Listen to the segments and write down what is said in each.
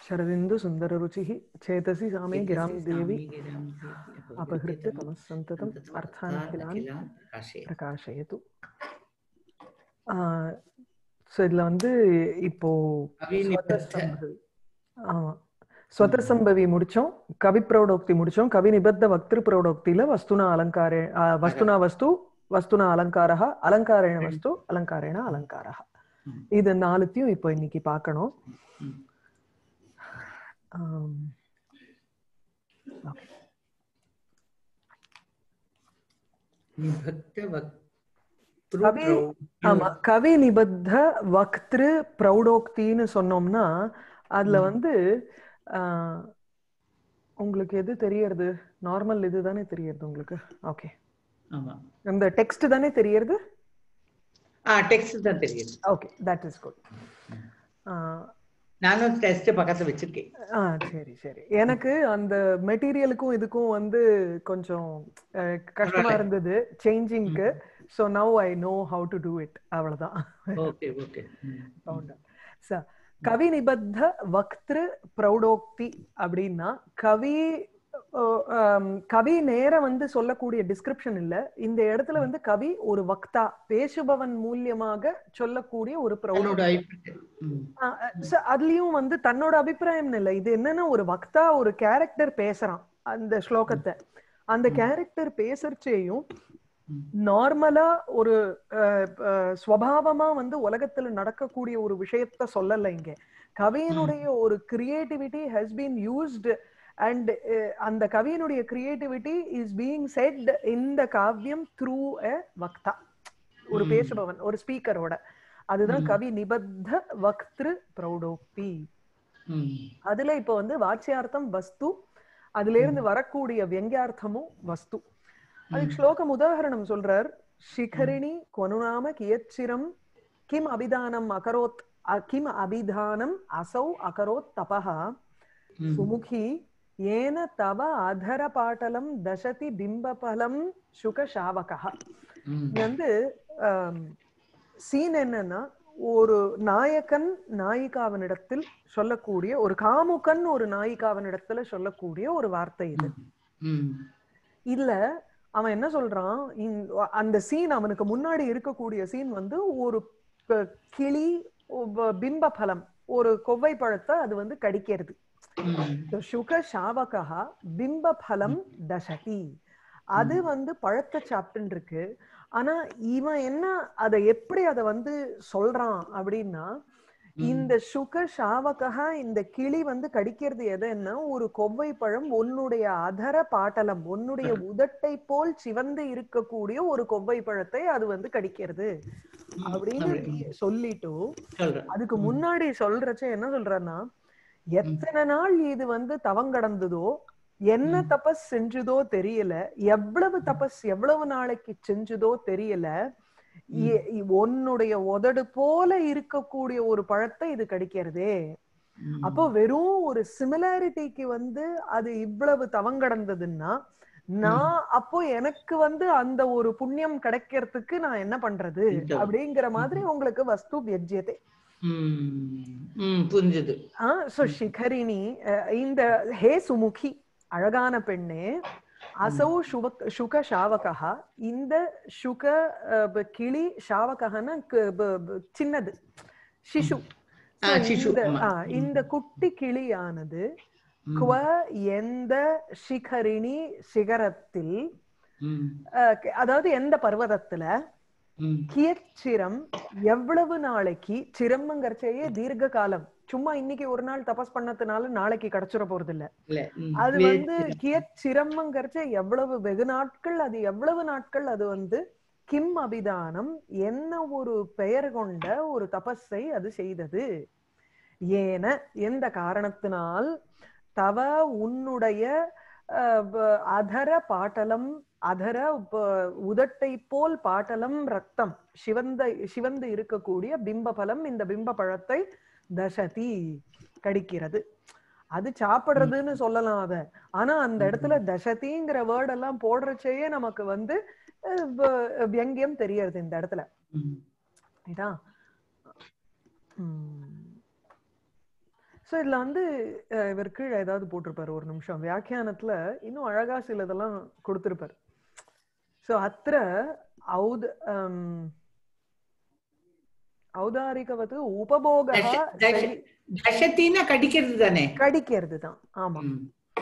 शरदिन्दु सुन्दररुचिः चेतसि सामे गिरां देवी अपहृत्य तमः सन्ततम् अर्थानखिलान् பிரகாஷயது ஸோ இதுல வந்து இப்போ ஸ்வதசம்பவி. ஆமா ஸ்வதசம்பவி முடிச்சோம் கவி பிரௌடோக்தி முடிச்சோம் கவி நிபத்த வக்திரு பிரௌடோக்தியில வஸ்துனா அலங்காரே ஆ, வஸ்துனா வஸ்து வஸ்துனா அலங்காரः அலங்காரேண வஸ்து அலங்காரேண அலங்காரः ம். இது நாலுத்தையும் இப்போ இன்னைக்கு பார்க்கணும் ம். ஆம். Okay. நிபக்த வக்த்ரு கவி- பிரௌ- ஆமா கவி நிபத்த வக்திரு பிரௌடோக்தின்னு சொன்னோம்னா அதுல ம். வந்து ஆஹ், உங்களுக்கு எது தெரியறது நார்மல் இதுதானே தெரியறது உங்களுக்கு ஓகே ஆமா இந்த டெக்ஸ்ட் தானே தெரியறது ஆ டெக்ஸ்ட் தான் தெரியுது ஓகே தட் இஸ் குட் நானும் டெஸ்ட் பக்கத்துல வச்சிருக்கேன் ஆ சரி சரி எனக்கு அந்த மெட்டீரியலுக்கும் இதுக்கும் வந்து கொஞ்சம் அஹ், கஷ்டமா பரவாயில்ல. இருந்தது சேஞ்சிங்க்கு so now I know how to do it அவ்வளவுதான் ஓகே ஓகே பவுண்டர் ச கவி நிபத்த வக்திரு பிரௌடோக்தி அப்படின்னா கவி அஹ், ஆம், கவி நேர வந்து சொல்லக்கூடிய டிஸ்கிரிப்ஷன் இல்ல இந்த இடத்துல வந்து கவி ஒரு வக்தா பேசுபவன் மூலியமாக சொல்லக்கூடிய ஒரு என்னோட பிரௌடோக்தி அபிப்பிராயம் ம். ஆஹ் அஹ் ச- அதுலயும் வந்து தன்னோட அபிப்பிராயம் இல்ல இது என்னன்னா ஒரு வக்தா ஒரு கேரக்டர் பேசுறான் அந்த ஸ்லோகத்தை அந்த ம். கேரக்டர் பேசுறச்சேயும் ம். நார்மலா ஒரு அஹ், அஹ், ஸ்வபாவமா வந்து உலகத்துல நடக்கக்கூடிய ஒரு விஷயத்த சொல்லல இங்க கவியினுடைய ஒரு creativity has been used and அந்த கவியினுடைய கிரியேட்டிவிட்டி இஸ் பீயிங் செட் இந்த காவியம் த்ரூ அ வக்தா ஒரு ம். பேசுபவன் ஒரு ஸ்பீக்கரோட அதுதான் ம். கவி நிபத்த வக்திரு பிரௌடோக்தி ம். அதுல இப்ப வந்து வாச்சியார்த்தம் வஸ்து அதுல இருந்து வரக்கூடிய வியங்கியார்த்தமும் வஸ்து அதுக்கு ஸ்லோகம் உதாகரணம் சொல்றார் சிகரிணி கொனுநாம கியச்சிரம் கிம் அபிதானம் அகரோத் அ- கிம் அபிதானம் அசௌ அகரோத் தபஹா ம். சுமுகி ஏன தவ அதர பாட்டலம் தசதி பிம்பபலம் சுக சாவகா ம். இங்க வந்து சீன் என்னன்னா ஒரு நாயகன் நாயிகாவனிடத்தில் சொல்லக்கூடிய ஒரு காமுகன் ஒரு நாயிகாவனிடத்துல சொல்லக்கூடிய ஒரு வார்த்தை இது ம். இல்ல அவன் என்ன சொல்றான் இந்த- அந்த சீன் அவனுக்கு முன்னாடி இருக்கக்கூடிய சீன் வந்து ஒரு க- கிளி ஒ- பிம்ப பலம் ஒரு கொவ்வை பழத்தை அது வந்து கடிக்கிறது ம். So, சுக சாவகா பிம்ப பலம் தசதி அது வந்து பழத்தை சாப்பிட்டு இருக்கு ஆனா இவன் என்ன அதை எப்படி அதை வந்து சொல்றான் அப்படின்னா இந்த சுக சாவகா இந்த கிளி வந்து கடிக்கிறது எதுன்னா ஒரு கொவ்வை பழம் உன்னுடைய அதர பாட்டலம் உன்னுடைய உதட்டை போல் சிவந்து இருக்கக்கூடிய ஒரு கொவ்வை பழத்தை அது வந்து கடிக்கிறது அப்படின்னு சொல்லிட்டு சொல்றேன் அதுக்கு முன்னாடி சொல்றச்ச என்ன சொல்றன்னா எத்தனை நாள் இது வந்து தவங்கடந்ததோ என்ன ம். தபஸ் செஞ்சதோ தெரியல எவ்வளவு தபஸ் எவ்வளவு நாளைக்கு செஞ்சதோ தெரியல எ- இ- உன்னுடைய உதடு போல இருக்கக்கூடிய ஒரு பழத்தை இது கடிக்கிறதே ம். அப்போ வெறும் ஒரு சிமிலாரிட்டிக்கு வந்து அது இவ்வளவு தவங்கடந்ததுன்னா நான் அப்போ எனக்கு வந்து அந்த ஒரு புண்ணியம் கிடைக்கிறதுக்கு நான் என்ன பண்றது இந்த- அப்படிங்கிற மாதிரி உங்களுக்கு வஸ்து வியஜ்யத்தை ம். ம். புரிஞ்சுது சோ சிகரிணி அஹ், இந்த ஹே சுமுகி அழகான பெண்ணே அசௌ சுவக் சுக சாவகா இந்த சுக அஹ், ப- கிளி சாவகன்னா க- ப- ப- சின்னது சிசு ஆ, So, சிசு, இந்த ஆமா. ஆ, இந்த குட்டி கிளியானது ம். குவ எந்த சிகரிணி சிகரத்தில் ம். அஹ், அதாவது எந்த பர்வதத்துல ம். கியச்சிரம் எவ்வளவு நாளைக்கு சிரம்ங்கிறச்சேயே தீர்க்க காலம் சும்மா இன்னைக்கு ஒரு நாள் தபஸ் பண்ணதுனால நாளைக்கு கிடைச்சிட போறது இல்ல இல்ல ம். அது வே- வந்து கியச்சிரம்ங்கிறச்ச எவ்வளவு வெகு நாட்கள் அது எவ்வளவு நாட்கள் அது வந்து கிம் அபிதானம் என்ன ஒரு பெயர் கொண்ட ஒரு தபஸை அது செய்தது ஏன எந்த காரணத்தினால் தவ உன்னுடைய அஹ், ப- அதர பாட்டலம் அதர ப- உதட்டை போல் பாட்டலம் ரத்தம் சிவந்த சிவந்து இருக்கக்கூடிய பிம்பபலம் இந்த பிம்ப பழத்தை தசதி கடிக்கிறது அது சாப்பிடுறதுன்னு சொல்லலாம் அத ஆனா அந்த இடத்துல தசதிங்கிற வேர்ட் எல்லாம் போடுறச்சேயே நமக்கு வந்து அஹ், வ- வியங்கியம் தெரியறது இந்த இடத்துல ம். ரைட்டா சோ இதுல வந்து அஹ், இவர் கீழே ஏதாவது போட்டிருப்பாரு ஒரு நிமிஷம் வியாக்கியானத்துல இன்னும் அழகா சிலதெல்லாம் கொடுத்திருப்பாரு சோ அத்திர ஔத அம், ஔதாரிகவது உபபோக தஷ- தஷ- தசத்தின்னா கடிக்கிறது தானே கடிக்கிறது தான் ஆமா ம்.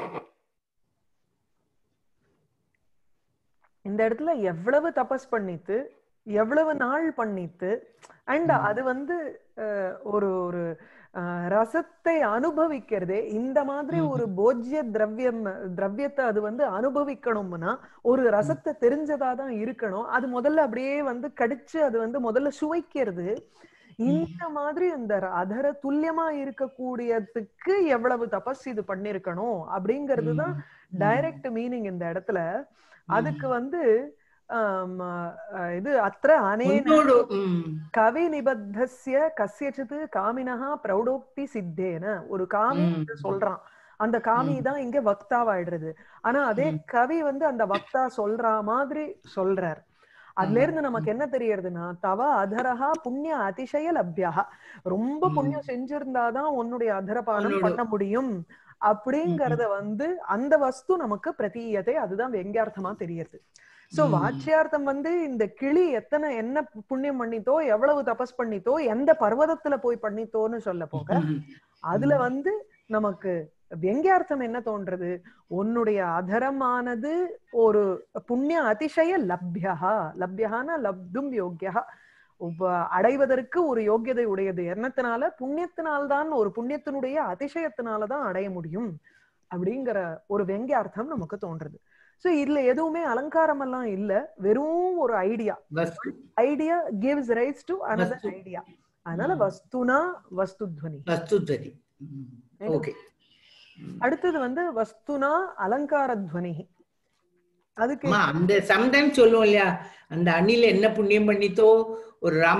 இந்த இடத்துல எவ்வளவு தபஸ் பண்ணித்து எவ்வளவு நாள் பண்ணித்து அண்ட் அது வந்து அஹ், ஒரு ஒரு அஹ், ரசத்தை அனுபவிக்கிறதே இந்த மாதிரி ம். ஒரு போஜ்ய திரவியம் திரவியத்தை அது வந்து அனுபவிக்கணும்னா ஒரு ரசத்தை தெரிஞ்சதா தான் இருக்கணும் அது முதல்ல அப்படியே வந்து கடிச்சு அது வந்து முதல்ல சுவைக்கிறது இந்த மாதிரி இந்த அதர துல்லியமா இருக்கக்கூடியதுக்கு எவ்வளவு தபஸ் இது பண்ணிருக்கணும் அப்படிங்கிறது தான் டைரக்ட் மீனிங் இந்த இடத்துல அதுக்கு வந்து ஆம், அஹ், இது அத்திர அனேன உன்னோடு ம். கவி நிபத்தஸ்ய கசியச்சித் காமினஹா பிரௌடோக்தி சித்தேன ஒரு காமி ம். இங்க சொல்றான் அந்த காமி தான் இங்க வக்தாவாயிடுறது ஆனா அதே ம். கவி வந்து அந்த வக்தா சொல்ற மாதிரி சொல்றார் அதுல இருந்து நமக்கு என்ன தெரியறதுன்னா தவ அதரஹா புண்ணிய அதிசய லப்யா ரொம்ப ம். புண்ணியம் செஞ்சிருந்தாதான் உன்னுடைய அதரபானம் உன்னோட- பண்ண முடியும் அப்படிங்கறத வந்து அந்த வஸ்து நமக்கு பிரதீயத்தை அதுதான் வெங்கியார்த்தமா தெரியுது சோ ம். வாச்சியார்த்தம் வந்து இந்த கிளி எத்தனை என்ன புண்ணியம் பண்ணித்தோ எவ்வளவு தபஸ் பண்ணித்தோ எந்த பர்வதத்துல போய் பண்ணித்தோன்னு சொல்ல போக ம். அதுல வந்து நமக்கு வெங்கியார்த்தம் என்ன தோன்றது உன்னுடைய அதரமானது ஒரு புண்ணிய அதிசய லப்யா லப்யஹான லப்தும் யோக்கியா உப- அடைவதற்கு ஒரு யோக்கியதை உடையது என்னத்தினால புண்ணியத்தினால்தான் ஒரு புண்ணியத்தினுடைய அதிசயத்தினாலதான் அடைய முடியும் அப்படிங்கிற ஒரு வெங்கியார்த்தம் நமக்கு தோன்றது சோ இதுல எதுவுமே அலங்காரம் எல்லாம் இல்ல வெறும் ஒரு ஐடியா வஸ்து idea gives rise to another வஸ்து. ஐடியா அதனால ம். வஸ்துனா வஸ்துத்வனி வஸ்துதரி ஓகே அடுத்தது வந்து வஸ்துனா அலங்கார துவனி அதுக்கு அம்மா அந்த சம்டைம்ஸ் சொல்லுவோம் இல்லையா அந்த அணில என்ன புண்ணியம் பண்ணித்தோ ஒரு ராம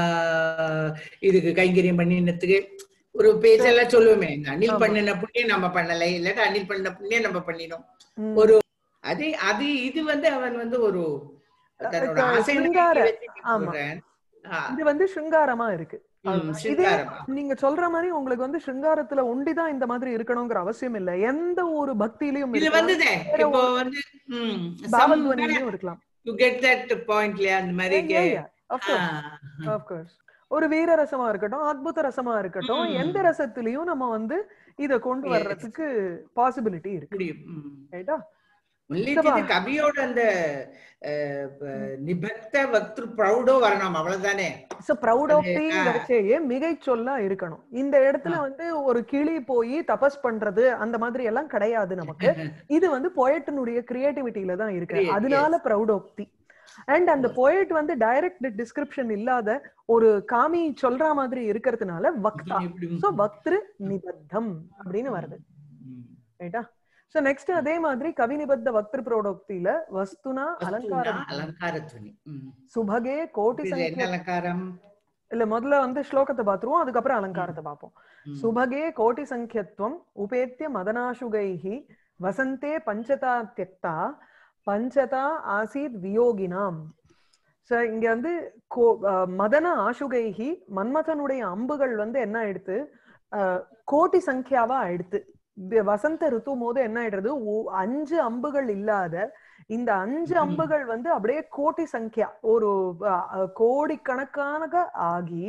இதுக்கு கைங்கரியம் பண்ணினதுக்கு ஒரு பேச்செல்லாம் சொல்லுவோமே இந்த அணில் ஆமா. பண்ணின புண்ணியம் நம்ம பண்ணலை இல்லாட்டா அணில் பண்ணின புண்ணியம் நம்ம பண்ணினோம் ம், ஒரு அது அது இது வந்து அவன் வந்து ஒரு தன்னோட இப்ப ஆசை சிங்கார- ஆமா. சொல்றேன் இது வந்து சிங்காரமா இருக்கு அவ்வளவுதான். இதே சிங்காரமா நீங்க சொல்ற மாதிரி உங்களுக்கு வந்து சிங்காரத்துல ஒண்டிதான் இந்த மாதிரி இருக்கணுங்கிற அவசியம் இல்ல எந்த ஒரு பக்தியிலயும் இது இருக்கலாம் வந்ததே வேற இப்போ வந்து ம் பாவத்வனிலையும் இருக்கலாம் டு கெட் தட் பாயிண்ட்ல அந்த மாதிரி Yeah, yeah, of course, of course. ஒரு வீர ரசமா இருக்கட்டும் அத்புத ரசமா இருக்கட்டும் ம். எந்த ரசத்திலயும் நம்ம வந்து இத கொண்டு Yes. வர்றதுக்கு பாசிபிலிட்டி இருக்கு முடியும் ம். ரைட்டா only இதுவா? இது கவியோட அந்த அஹ், ப- நிபக்த வக்திரு ப்ரௌடோ வரணும் அவ்வளவுதானே சோ ப்ரௌட் ஆஃப் அது, டீங்கிறச்சேயே மிகை சொல்லா இருக்கணும் இந்த இடத்துல வந்து ஒரு கிளி போய் தபஸ் பண்றது அந்த மாதிரி எல்லாம் கிடையாது நமக்கு இது வந்து பொயட்டினுடைய கிரியேட்டிவிட்டியில தான் இருக்கு Create, அதனால ப்ரௌடோக்தி அண்ட் அந்த பொயட் வந்து டைரக்ட் டிஸ்கிரிப்ஷன் இல்லாத ஒரு காமி சொல்ற மாதிரி இருக்கிறதுனால வக்தா இப்படி சோ வக்திரு நிபத்தம் அப்படின்னு வருது ம். ரைட்டா சோ நெக்ஸ்ட் அதே மாதிரி கவி நிபத்த வக்திரு ப்ரோடோக்தியில வஸ்துனா வஸ்துனா அலங்காரம் அலங்காரத்வனி ம். சுபகே கோட்டி இதுல என்ன சங்கிய அலங்காரம் இல்ல முதல்ல வந்து ஸ்லோகத்தை பாத்துருவோம் அதுக்கப்புறம் அலங்காரத்தை பார்ப்போம் ம். சுபகே கோட்டி சங்கியத்துவம் உபேத்திய மதனாசுகைஹி வசந்தே பஞ்சதா தியக்தா பஞ்சதா ஆசீத் வியோகினாம் சோ இங்க வந்து கோ- அஹ் மதன ஆசுகைஹி மன்மதனுடைய அம்புகள் வந்து என்ன ஆயிடுத்து அஹ், கோட்டி சங்கியாவா ஆயிடுத்து வி- வசந்த ரித்து போது என்ன ஆயிடுறது ஒ- அஞ்சு அம்புகள் இல்லாத இந்த அஞ்சு ம். அம்புகள் வந்து அப்படியே கோட்டி சங்கியா ஒரு அஹ், கோடிக்கணக்கான ஆகி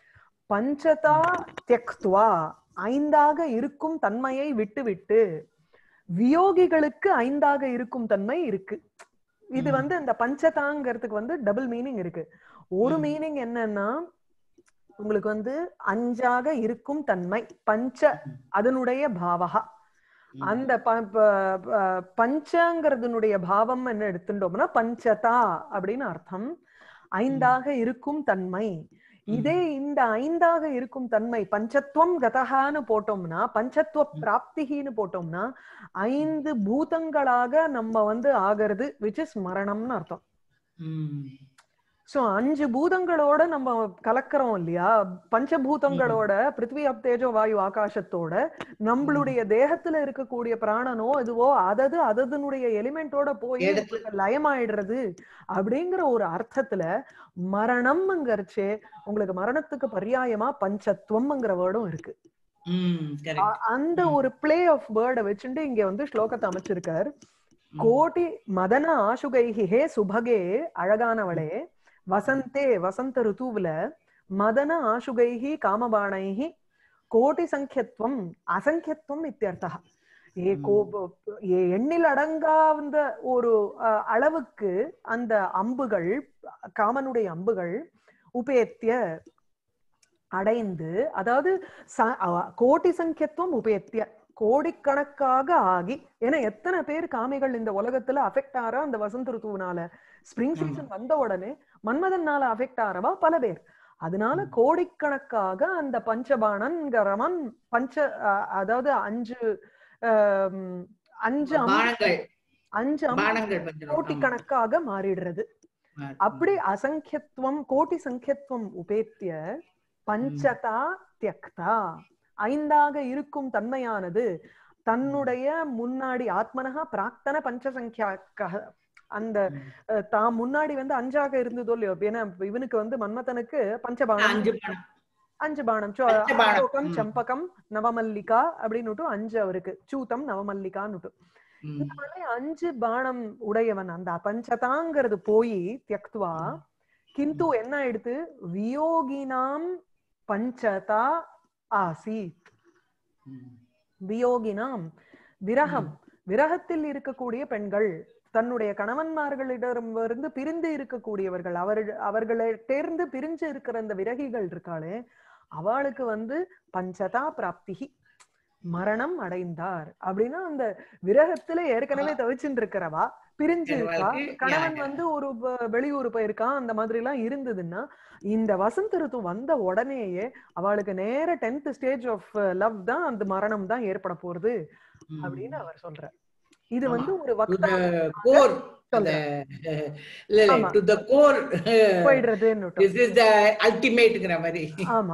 பஞ்சதா தியக்துவா ஐந்தாக இருக்கும் தன்மையை விட்டுவிட்டு வியோகிகளுக்கு ஐந்தாக இருக்கும் தன்மை இருக்கு இது ம். வந்து இந்த பஞ்சதாங்கிறதுக்கு வந்து டபுள் மீனிங் இருக்கு ஒரு ம். மீனிங் என்னன்னா உங்களுக்கு வந்து அஞ்சாக இருக்கும் தன்மை பஞ்ச அதனுடைய பாவகா ம். அந்த ப- ப- ப- பஞ்சங்கிறதுனுடைய பாவம் என்ன எடுத்துட்டோம்னா பஞ்சதா அப்படின்னு அர்த்தம் ஐந்தாக இருக்கும் தன்மை இதே இந்த ஐந்தாக இருக்கும் தன்மை பஞ்சத்துவம் கதகான்னு போட்டோம்னா பஞ்சத்துவ பிராப்திகின்னு போட்டோம்னா ஐந்து பூதங்களாக நம்ம வந்து ஆகிறது விச் இஸ் மரணம்னு அர்த்தம் ம். சோ அஞ்சு பூதங்களோட நம்ம கலக்கிறோம் இல்லையா பஞ்சபூதங்களோட பிருத்வி அப் தேஜோ வாயு ஆகாசத்தோட நம்மளுடைய தேகத்துல இருக்கக்கூடிய பிராணனோ இதுவோ அதது அதனுடைய எலிமெண்டோட போய் இடத்துல- உங்களுக்கு லயமாயிடுறது அப்படிங்கிற ஒரு அர்த்தத்துல மரணம்ங்கிறச்சே உங்களுக்கு மரணத்துக்கு பர்யாயமா பஞ்சத்துவம்ங்கிற வேர்டும் இருக்கு ம் கரெக்ட் அ- அந்த ஒரு பிளே ஆஃப் வேர்டை வச்சுட்டு இங்க வந்து ஸ்லோகத்தை அமைச்சிருக்கார் கோடி மதன ஆசுகைஹி ஹே சுபகே அழகானவளே வசந்தே வசந்த ருத்துவுல மதன ஆசுகைஹி காமபாணைஹி கோடி சங்கியத்துவம் அசங்கியத்துவம் இத்தியர்த்தா ஏ கோ ஏ எண்ணில் அடங்காத ஒரு அஹ், அளவுக்கு அந்த அம்புகள் காமனுடைய அம்புகள் உபேத்திய அடைந்து அதாவது ச- அவ- கோடி சங்கியத்துவம் உபேத்திய கோடிக்கணக்காக ஆகி ஏன்னா எத்தனை பேர் காமிகள் இந்த உலகத்துல அஃபெக்ட் ஆறா அந்த வசந்த ருத்துவனால ஸ்பிரிங் ஆமா. சீசன் வந்த உடனே மன்மதனால அஃபெக்ட் ஆறவா பல பேர் அதனால ம். கோடிக்கணக்காக அந்த பஞ்சபாணன்கிறவன் பஞ்ச அஹ், அதாவது அஞ்சு ஆம், அஞ்சு அம்பு- பானங்கள் அஞ்சு அம்பு பானங்கள் பஞ்சம் கோட்டிக்கணக்காக மாறிடுறது ஆமா. அப்படி அசங்கியத்துவம் கோட்டி சங்கியத்துவம் உபேத்திய பஞ்சதா தியக்தா ஐந்தாக இருக்கும் தன்மையானது தன்னுடைய முன்னாடி ஆத்மனகா பிராக்தன பஞ்சசங்கியாக அந்த ம். அஹ், தாம் முன்னாடி வந்து அஞ்சாக இருந்ததோ இல்லையோ ஏன்னா இவனுக்கு வந்து மன்மதனுக்கு பஞ்சபாணம் அஞ்சு பானம் அஞ்சு பானம் சோ, பஞ்சபாணம். அசோகம் ம். சம்பகம் நவமல்லிகா அப்படின்னு அஞ்சு அவருக்கு சூதம் நவமல்லிகான்னு ம். இந்த மாதிரி அஞ்சு பானம் உடையவன் அந்த பஞ்சதாங்கிறது போய் தியக்துவா கிந்து என்ன ஆயிடுத்து வியோகினாம் பஞ்சதா ஆசீத் ம். வியோகினாம் விரகம் விரகத்தில் இருக்கக்கூடிய பெண்கள் தன்னுடைய கணவன்மார்களிடமிருந்து பிரிந்து இருக்கக்கூடியவர்கள் அவர் அவர்களை தேர்ந்து பிரிஞ்சு இருக்கிற அந்த விரகிகள் இருக்காளே அவளுக்கு வந்து பஞ்சதா பிராப்திகி மரணம் அடைந்தார் அப்படின்னா அந்த விரகத்துல ஏற்கனவே தவிச்சுட்டு இருக்கிறவா பிரிஞ்சு இருக்கா அவளுக்கு கணவன் யா- வந்து ஒரு வ- வெளியூர் போயிருக்கான் அந்த மாதிரி எல்லாம் இருந்ததுன்னா இந்த வசந்த ருத்து வந்த உடனேயே அவளுக்கு நேர டென்த் ஸ்டேஜ் ஆஃப் லவ் தான் அந்த மரணம் தான் ஏற்பட போறது ம். அப்படின்னு அவர் சொல்றார் இது ஆமா. வந்து ஒரு To வக்தா the core அந்த இல்ல இல்ல ஆமா. டு த கோர் போயிடுறதுன்னு திஸ் இஸ் த அல்டிமேட்ங்கிற மாதிரி ஆமா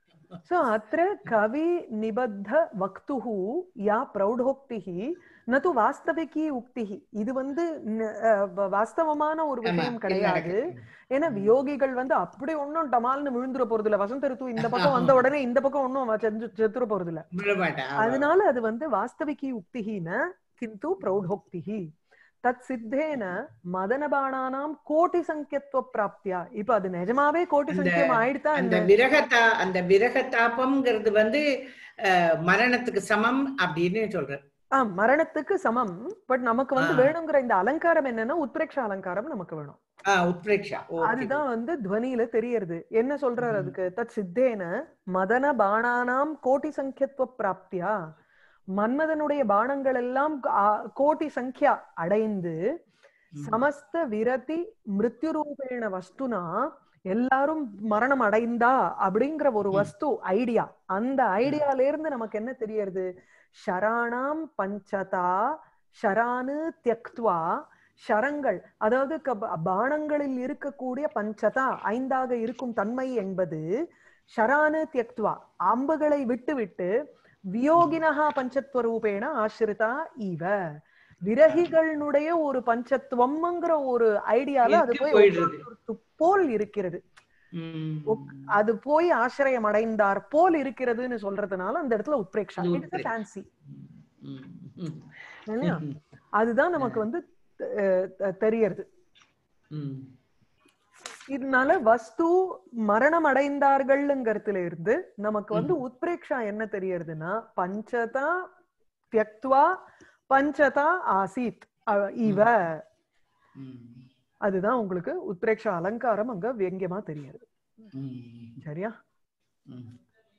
சோ அத்திர கவி நிபத்த வக்துஹு யா பிரௌடோக்திஹி நது வாஸ்தவிகி உக்திஹி இது வந்து ந- அஹ் வ- வாஸ்தவமான ஒரு ஆமா, விஷயம் கிடையாது நடக்குது. ஏன்னா வியோகிகள் வந்து அப்படி ஒண்ணும் டமால்னு விழுந்துற போறது இல்ல வசந்த ருத்து இந்த பக்கம் வந்த உடனே இந்த பக்கம் ஒண்ணும் அவ செஞ்சு செத்துற போறது இல்ல விட மாட்டேன் ஆமா. அதனால அது வந்து வாஸ்தவிகி உக்திஹின கிந்து பிரௌடோக்திஹி தத் சித்தேன மதனபாணானாம் கோட்டி சங்கியத்துவ பிராப்தியா இப்ப அது நிஜமாவே கோட்டி அந்த- சங்கியம் ஆயிடுதா அந்த என்ன? விரகத்தா அந்த விரகத்தாபம்ங்கிறது வந்து அஹ், மரணத்துக்கு சமம் அப்படின்னு சொல்ற ஆ மரணத்துக்கு சமம் பட் நமக்கு வந்து ஆ. வேணுங்கிற இந்த அலங்காரம் என்னன்னா உத்பிரேக்ஷ அலங்காரம் நமக்கு வேணும் ஆஹ் உத்பிரேக்ஷா ஓகே அதுதான் வந்து துவனியில தெரியறது என்ன சொல்றாரு ம். அதுக்கு தத் சித்தேன மதன பாணானாம் கோட்டி சங்கியத்துவ பிராப்தியா மன்மதனுடைய பானங்கள் எல்லாம் ஆ, கோட்டி சங்கியா அடைந்து சமஸ்த விரதி மிருத்யு ரூபேண வஸ்துனா எல்லாரும் மரணம் அடைந்தா அப்படிங்கிற ஒரு ம். வஸ்து ஐடியா அந்த ஐடியால இருந்து நமக்கு என்ன தெரியறது ஷராணாம் பஞ்சதா ஷரானு தியக்துவா ஷரங்கள் அதாவது க- பானங்களில் இருக்கக்கூடிய பஞ்சதா ஐந்தாக இருக்கும் தன்மை என்பது ஷரானு தியக்துவா அம்புகளை விட்டு விட்டு வியோகினஹா பஞ்சத்வரூபேண ஆசிரிதா இவ விரகிகளுடைய ஒரு பஞ்சத்துவம்ங்கிற ஒரு ஐடியால அது இருக்கு, போய் போயிடுறது. உட்கார்ந்து போல் இருக்கிறது ம். ஒக்- அது போய் ஆசிரியம் அடைந்தார் போல் இருக்கிறதுன்னு சொல்றதுனால அந்த இடத்துல உத்பிரேக்ஷா அது இட்ஸ் உத்பிரேக்ஷா. ஃபேன்சி ம். ம். இல்லையா அதுதான் நமக்கு வந்து அஹ், தெ- தெரியறது ம். இதனால வஸ்து மரணம் அடைந்தார்கள்ங்கிறதுல இருந்து நமக்கு வந்து உத்பிரேக்ஷா என்ன தெரியறதுன்னா பஞ்சதா தியக்துவா பஞ்சதா ஆசீத் அஹ், இவ ம். அதுதான் உங்களுக்கு உத்பிரேக்ஷா அலங்காரம் அங்க வெங்கியமா தெரியுது ம். சரியா ம்.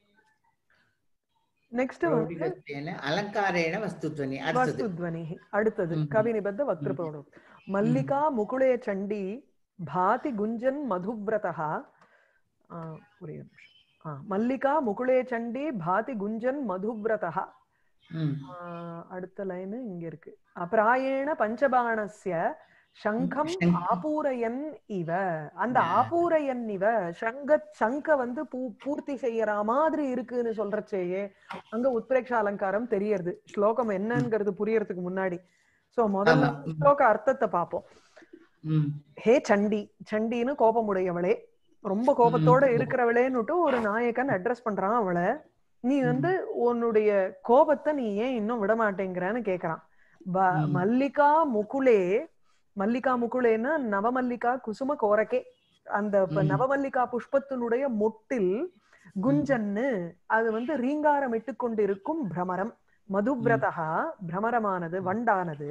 நெக்ஸ்ட் வந்து பிரௌಢிகத்வேன அலங்காரேண வஸ்துத்வனி அடுத்தது வஸ்துத்வனி அடுத்தது ம். கவி நிபத்த வக்திர பிரௌಢம் மல்லிகா முகுளே சண்டி பாதி குஞ்சன் மதுவிரதா ஒரே ஒரு நிமிஷம் ஆ, மல்லிகா முகுளே சண்டி பாதி குஞ்சன் மதுவிரதா ம். அடுத்த லைன் இங்க இருக்கு அப்ராயேண பஞ்சபாணஸ்ய சங்கம் சங்க- ஆபூரயன் இவ அந்த Yeah. ஆபூரயன் இவ சங்க சங்க வந்து பூ பூர்த்தி செய்யற மாதிரி இருக்குன்னு சொல்றச்சேயே அங்க உத்பிரேக்ஷ அலங்காரம் தெரியறது ஸ்லோகம் என்னங்கிறது புரியறதுக்கு முன்னாடி சோ முதல்ல ஆமா. ம். ஸ்லோக அர்த்தத்தை பார்ப்போம் ம். ஹே சண்டி சண்டின்னு கோபமுடையவளே ரொம்ப கோபத்தோட ம். இருக்கிறவளேன்னுட்டு ஒரு நாயகன் அட்ரஸ் பண்றான் அவளை நீ வந்து உன்னுடைய கோபத்தை நீ ஏன் இன்னும் விட மாட்டேங்கிறன்னு கேக்குறான் வ- ம். மல்லிகா முகுலே மல்லிகா முகுலேன்னா நவமல்லிகா குசும கோரக்கே அந்த ப- ம். நவமல்லிகா புஷ்பத்தினுடைய மொட்டில் குஞ்சன்னு அது வந்து ரீங்காரமிட்டு கொண்டிருக்கும் பிரமரம் மதுபிரதா பிரமரமானது வண்டானது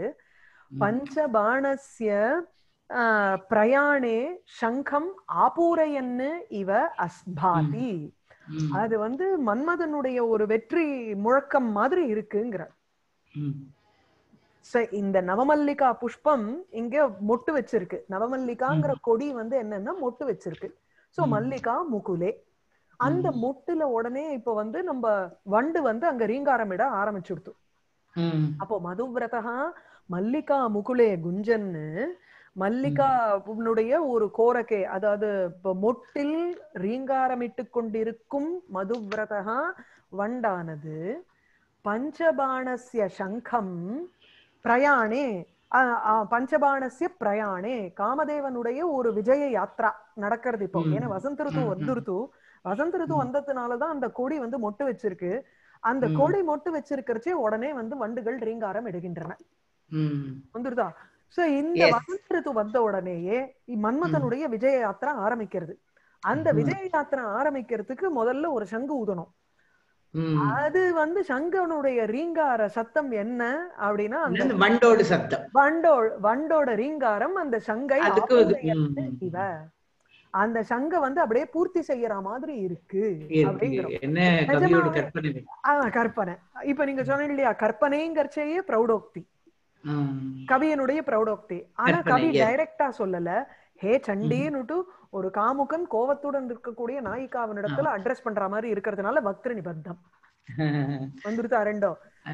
பஞ்சபாணஸ்ய ஆஹ், பிரயாணே சங்கம் ஆபூரையன்னு இவ அஸ்பாதி ம். அது வந்து மன்மதனுடைய ஒரு வெற்றி முழக்கம் மாதிரி இருக்குங்கிற ம். So, இந்த நவமல்லிகா புஷ்பம் இங்க மொட்டு வச்சிருக்கு நவமல்லிகாங்கிற கொடி வந்து என்னன்னா மொட்டு வச்சிருக்கு சோ ம். மல்லிகா முகுலே அந்த ம். மொட்டுல உடனே இப்ப வந்து நம்ம வண்டு வந்து அங்க ரீங்காரமிட ஆரம்பிச்சுடுத்து ம். அப்போ மதுவிரதா மல்லிகா முகுலே குஞ்சன்னு மல்லிகா உன்னுடைய ஒரு கோரக்கை அதாவது இப்ப மொட்டில் ரீங்காரமிட்டு கொண்டிருக்கும் மதுவிரதா வண்டானது பஞ்சபாணஸ்ய சங்கம் பிரயாணே அ- அ, பஞ்சபாணஸ்ய பிரயாணே காமதேவனுடைய ஒரு விஜய யாத்ரா நடக்கிறது இப்போ ம். ஏன்னா வசந்த ருத்து ம், ம். வந்துருத்து வசந்த ருத்து ம். வந்ததுனாலதான் அந்த கொடி வந்து மொட்டு வச்சிருக்கு அந்த ம். கொடி மொட்டு வச்சிருக்கிறச்சே உடனே வந்து வண்டுகள் ரீங்காரம் எடுக்கின்றன ம். வந்துருதா சோ இந்த Yes. வசந்த ரித்து வந்த உடனேயே இ- மன்மதனுடைய விஜய யாத்திரை ஆரம்பிக்கிறது அந்த ம். விஜய யாத்திரை ஆரம்பிக்கிறதுக்கு முதல்ல ஒரு சங்கு ஊதணும் ம். அது வந்து சங்கனுடைய ரீங்கார சத்தம் என்ன அப்படின்னா அந்த அந்த வண்டோடு சத்தம் வண்டோ வண்டோட ரீங்காரம் அந்த சங்கை அதுக்கு இது- ஆபூரையன்னு ம். இவ அந்த சங்க வந்து அப்படியே பூர்த்தி செய்யற மாதிரி இருக்கு இருக்கு. அப்படிங்கிறோம் என்ன கவியோட நிஜமாவே- கற்பனை ஆஹ் கற்பனை இப்ப நீங்க சொன்னீங்க இல்லையா கற்பனைங்கிறச்சேயே பிரௌடோக்தி ம். கவியனுடைய பிரௌடோக்தி ஆனா கற்பனை, கவி yes. டைரக்டா சொல்லல ஹே சண்டேன்னுட்டு ஒரு காமுகன் கோவத்துடன் இருக்கக்கூடிய நாயிகாவனிடத்துல அட்ரஸ் பண்ற மாதிரி இருக்கிறதுனால பக்திர நிபந்தம் வந்துருத்தா ரெண்டோ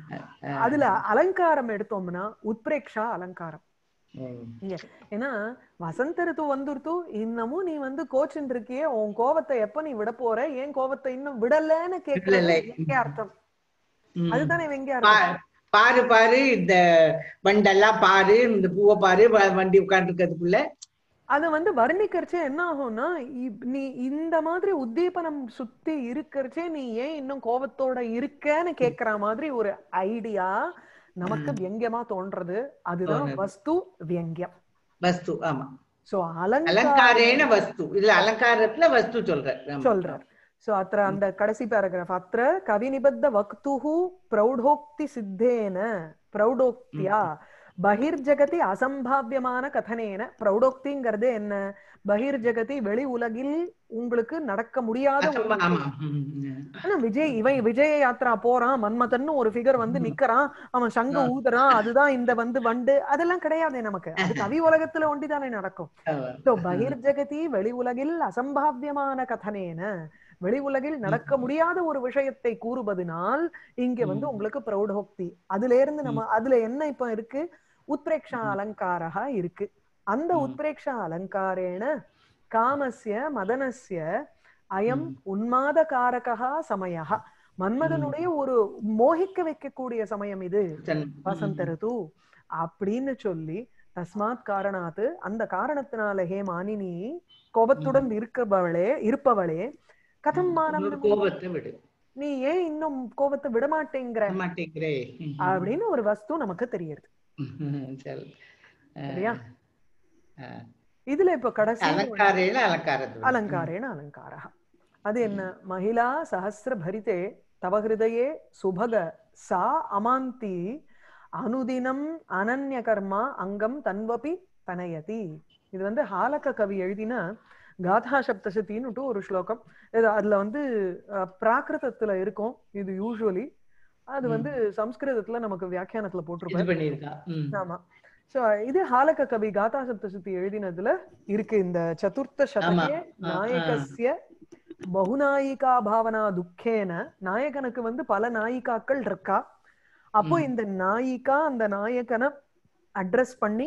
அதுல அலங்காரம் எடுத்தோம்னா உத்பிரேக்ஷா அலங்காரம் ம். இங்க ஏன்னா வசந்த ரித்து வந்துருத்து இன்னமும் நீ வந்து கோச்சின் இருக்கியே உன் கோவத்தை எப்ப நீ விட போற ஏன் கோவத்தை இன்னும் விடலன்னு கேட்கறது விடலை. எங்க அர்த்தம் ம். அதுதானே வெங்க பா- அர்த்தம் பாரு பாரு இந்த வண்டெல்லாம் பாரு இந்த பூவை பாரு வ- வண்டி உட்காந்துருக்கிறதுக்குள்ள அது வந்து வர்ணிக்கிறச்சே என்ன ஆகும்னா இப்- நீ இந்த மாதிரி உத்தீபனம் சுத்தி இருக்கறச்சே நீ ஏன் இன்னும் கோவத்தோட இருக்கன்னு கேக்குற மாதிரி ஒரு ஐடியா நமக்கு வியங்கியமா தோன்றது அதுதான் தோணுது. வஸ்து வியங்கியம் வஸ்து ஆமா சோ அலங்கார அலங்காரேன வஸ்து இதுல அலங்காரத்துல வஸ்து சொல்ற ஆமா. சொல்றார் சோ அത്ര அந்த கடைசி பேராகிராஃப் அത്ര கவி நிபத்த வக்துஹு பிரௌಢோக்தி சித்தேன பிரௌಢோக்தியா பகிர்ஜகதி அசம்பாவியமான கதனேன பிரௌಢோக்திங்கிறது என்ன பகிர்ஜகதி வெளி உலகில் உங்களுக்கு நடக்க முடியாத ஒரு அசம்பா- ஆமா ம், ம். ஆனா விஜய் இவன் விஜய யாத்ரா போறான் மன்மதன்னு ஒரு ஃபிகர் வந்து ம். நிக்கிறான் அவன் சங்க ஆ. ஊதுறான் அதுதான் இந்த வந்து வண்டு அதெல்லாம் கிடையாதே நமக்கு அது கவி உலகத்துல ஒண்டிதானே நடக்கும் ஆமா. So, பகிர்ஜகதி வெளி உலகில் அசம்பாவியமான கதனேன வெளி உலகில் நடக்க முடியாத ஒரு விஷயத்தை கூறுவதனால் இங்க வந்து ம். உங்களுக்கு பிரௌடோக்தி அதுல இருந்து நம்ம அதுல என்ன இப்ப இருக்கு உத்பிரேக்ஷா ம். அலங்காரா இருக்கு அந்த ம். உத்பிரேக்ஷா அலங்காரேன காமஸ்ய மதனஸ்ய அயம் ம். உன்மாதகாரகா சமயः மன்மதனுடைய ஒரு மோகிக்க வைக்கக்கூடிய சமயம் இது தன்- வசந்த ரிது அப்படின்னு சொல்லி தஸ்மாத் காரணாத்து அந்த காரணத்தினால ஹே மானினி கோபத்துடன் இருக்கவளே இருப்பவளே கதம் மானம் ஒரு கோபத்தை விடு நீ ஏன் இன்னும் கோபத்தை விட மாட்டேங்கிற விட மாட்டேங்கிறே அப்படின்னு ஒரு வஸ்து நமக்கு தெரியுது ம், சரி. ஆ, சரியா? ஆ. இதுல இப்ப கடைசி அலங்காரேன அலங்காரத்து அலங்காரேன அலங்காரா அது என்ன மகிழா சஹசிர பரிதே தவ ஹிருதயே சுபக சா அமாந்தி அனுதினம் அனன்ய கர்மா அங்கம் தன்வபி தனயதி இது வந்து ஹாலக கவி எழுதின காதா சப்தசதின்னு ஒரு ஸ்லோகம் இது அதுல வந்து அஹ், பிராகிருதத்துல இருக்கும் இது யூஸ்வலி அது ம். வந்து சம்ஸ்கிருதத்துல நமக்கு வியாக்கியானத்துல இது போட்டிருப்பாரு பண்ணிருக்கா ம். ஆமா சோ இது ஹாலக கவி காதா சப்தசதி எழுதினதுல இருக்கு இந்த சதுர்த்த சதகே ஆ, ஆ. நாயகஸ்ய பகுநாயிகா பாவனா துக்கேன நாயகனுக்கு வந்து பல நாயிகாக்கள் இருக்கா அப்போ ம். இந்த நாயிகா அந்த நாயகனை அட்ரஸ் பண்ணி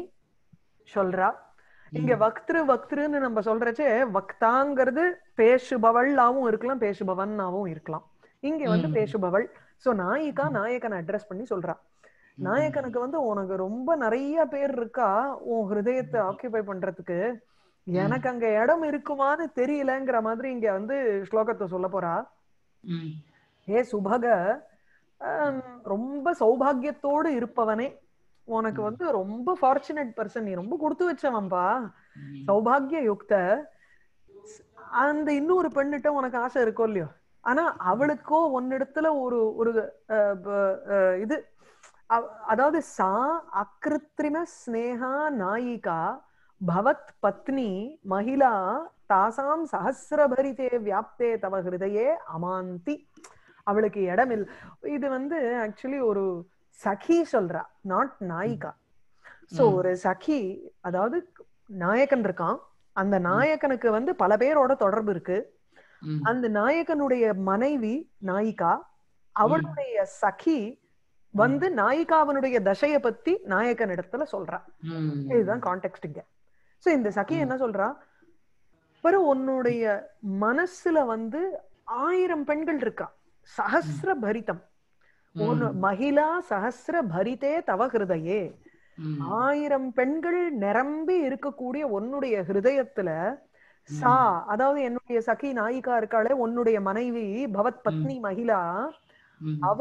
சொல்றா இங்க வக்திரு வக்திருன்னு நம்ம சொல்றச்சே வக்தாங்கிறது பேசுபவள்லாவும் இருக்கலாம் பேசுபவன்னாவும் இருக்கலாம் இங்க வந்து ம். பேசுபவள் சோ நாயிகா நாயகனை அட்ரஸ் பண்ணி சொல்றா நாயகனுக்கு வந்து உனக்கு ரொம்ப நிறைய பேர் இருக்கா உன் ஹிருதயத்தை ஆக்கியபை பண்றதுக்கு எனக்கு அங்க இடம் இருக்குமான்னு தெரியலங்கிற மாதிரி இங்க வந்து ஸ்லோகத்தை சொல்ல போறா ம். ஏ சுபக ஆம், ரொம்ப சௌபாகியத்தோடு இருப்பவனே உனக்கு ம். வந்து ரொம்ப ஃபார்ச்சுனேட் பர்சன் நீ ரொம்ப கொடுத்து வச்சவன்பா ம். சௌபாகிய யுக்த அந்த இன்னொரு பெண்ணிட்ட உனக்கு ஆசை இருக்கோ இல்லையோ ஆனா அவளுக்கோ உன்னிடத்துல ஒரு ஒரு அஹ், ப- அஹ், இது அவ- அதாவது சா அக்கிருத்திரிம ஸ்னேகா நாயிகா பவத் பத்னி மகிழா தாசாம் சஹசிரபரிதே வியாப்தே தவ ஹிருதயே அமாந்தி அவளுக்கு இடம் இல்ல இது வந்து ஆக்சுவலி ஒரு சகி சொல்றா நாட் நாயிகா சோ ம். ஒரு சகி அதாவது நாயகன் இருக்கான் அந்த நாயகனுக்கு வந்து பல பேரோட தொடர்பு இருக்கு ம். அந்த நாயகனுடைய மனைவி நாயிகா அவளுடைய சகி வந்து நாயிகாவனுடைய தசைய பத்தி நாயகன் இடத்துல சொல்றா ம். இதுதான் கான்டெக்ட் இங்க சோ இந்த சகி ம். என்ன சொல்றா பாரு உன்னுடைய மனசுல வந்து ஆயிரம் பெண்கள் இருக்கா சஹசிர பரிதம் ஒன்னு ம். மகிழா சஹசிர பரிதே தவ ஹிருதயே ம். ஆயிரம் பெண்கள் நிரம்பி இருக்கக்கூடிய உன்னுடைய ஹிருதயத்துல சா அதாவது என்னுடைய சகி நாயிகா இருக்காளே உன்னுடைய மனைவி பவத் பத்னி மகிழா ம். அவ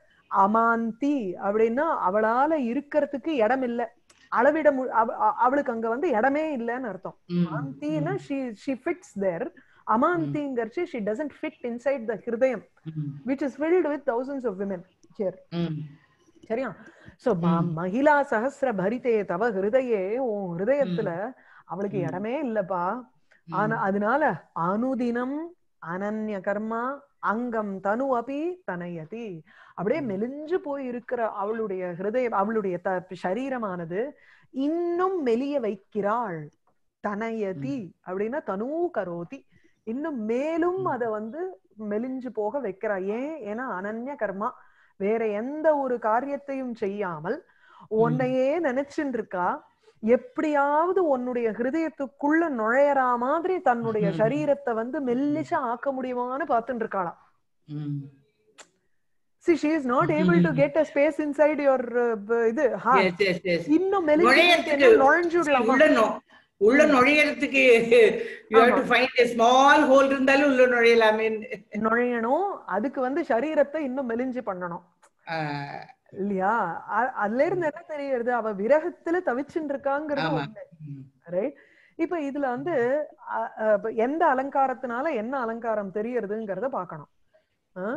அமாந்தி அப்படின்னா அவளால இருக்கிறதுக்கு இடம் இல்ல அளவிட மு- அவ- அவ- அவளுக்கு அங்க வந்து இடமே இல்லைன்னு அர்த்தம் ம். அமாந்தின்னா she she fits there அமாந்திங்கிறச்சு she doesn't fit inside the ஹிருதயம் ம். which is filled with thousands of women here ம். சரியா சோ மகிழா சஹசிர பரிதே தவ ஹிருதயே உன் ஹிருதயத்துல அவளுக்கு ம். இடமே இல்லப்பா ஆனா அதனால அனுதினம் அனன்ய கர்மா அங்கம் தனு அபி தனயதி அப்படியே ம். மெலிஞ்சு போய் இருக்கிற அவளுடைய ஹிருதயம் அவளுடைய த சரீரமானது இன்னும் மெலிய வைக்கிறாள் தனயதி அப்படின்னா தனு கரோதி இன்னும் மேலும் ம். அத வந்து மெலிஞ்சு போக வைக்கிறா ஏன் ஏன்னா அனன்ய கர்மா வேற எந்த ஒரு காரியத்தையும் செய்யாமல் உன்னையே நினைச்சுட்டு இருக்கா எப்படியாவது உன்னுடைய ஹிருதயத்துக்குள்ள நுழையறா மாதிரி தன்னுடைய ம். சரீரத்தை வந்து மெல்லிசா ஆக்க முடியுமான்னு பார்த்துட்டு இருக்காளாம் ம். see she is not able to get a space inside your uh, b- இது heart Yes, yes, yes. இன்னும் மெலிஞ்சு நுழையறதுக்கு போயிட்டு நுழைஞ்சு விடலாமா உள்ள நொ- உள்ள நுழையறதுக்கு யூ ஹேவ் டு ஆமா. ஃபைண்ட் a ஸ்மால் ஹோல் இருந்தாலும் உள்ள நுழையலாமே நுழையணும் அதுக்கு வந்து சரீரத்தை இன்னும் மெலிஞ்சு பண்ணணும் இல்லையா அ- அதுல இருந்து என்ன தெரியுது அவ விரகத்துல தவிச்சுட்டு இருக்காங்கிறது ஆமா. ஒண்ணு ரைட் இப்ப இதுல வந்து அ- அ, இப்ப எந்த அலங்காரத்தினால என்ன அலங்காரம் தெரியறதுங்கிறத பார்க்கணும் ஆ?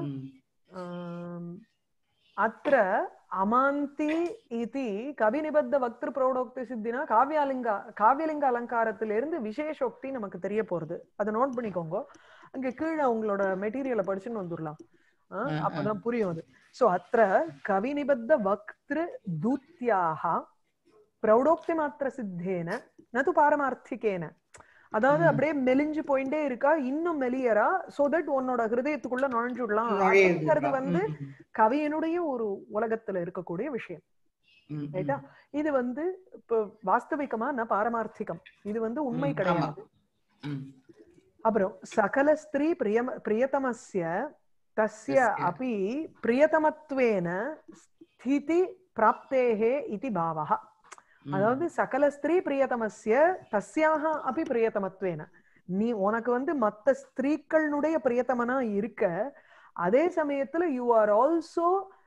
ஆம், அத்திர அமாந்தி இதி கவிநிபத்த வக்திரு பிரௌடோக்தி சித்தினா காவியாலிங்க காவியலிங்க அலங்காரத்திலிருந்து விசேஷோக்தி நமக்கு தெரிய போறது அதை நோட் பண்ணிக்கோங்க அங்க கீழே உங்களோட மெட்டீரியலை படிச்சுன்னு வந்துடலாம் ஆ, ஆ, ஆ. அப்பதான் புரியும் அது சோ அத்திர கவிநிபத்த வக்திரு தூத்தியாக பிரௌடோக்தி மாத்திர சித்தேன நது பாரமார்த்திகேன அதாவது ம். அப்படியே மெலிஞ்சு போயிட்டே இருக்கா இன்னும் மெலியறா சோ தட் உன்னோட ஹிருதயத்துக்குள்ள நுழைஞ்சு விடலாம் நுழையுது. அப்படிங்கிறது வந்து ம், கவியனுடைய ஒரு உலகத்துல இருக்கக்கூடிய விஷயம் ம், ம். ரைட்டா இது வந்து இப்போ வாஸ்தவிகமா ந பாரமார்த்திகம் இது வந்து உண்மை ம், கிடையாது ம். அப்புறம் சகல ஸ்திரீ பிரியம் பிரியதமஸ்ய தஸ்ய தஸ்ய. அபி பிரியதமத்வேன ஸ்திதி பிராப்தேஹே இதி பாவः ம். அதாவது சகல ஸ்திரீ பிரியதமஸ்ய தஸ்யாக அபி பிரியதமத்வேன நீ உனக்கு வந்து மத்த ஸ்திரீக்களுடைய பிரியத்தமனா இருக்க அதே சமயத்துல யூ ஆர் ஆல்சோ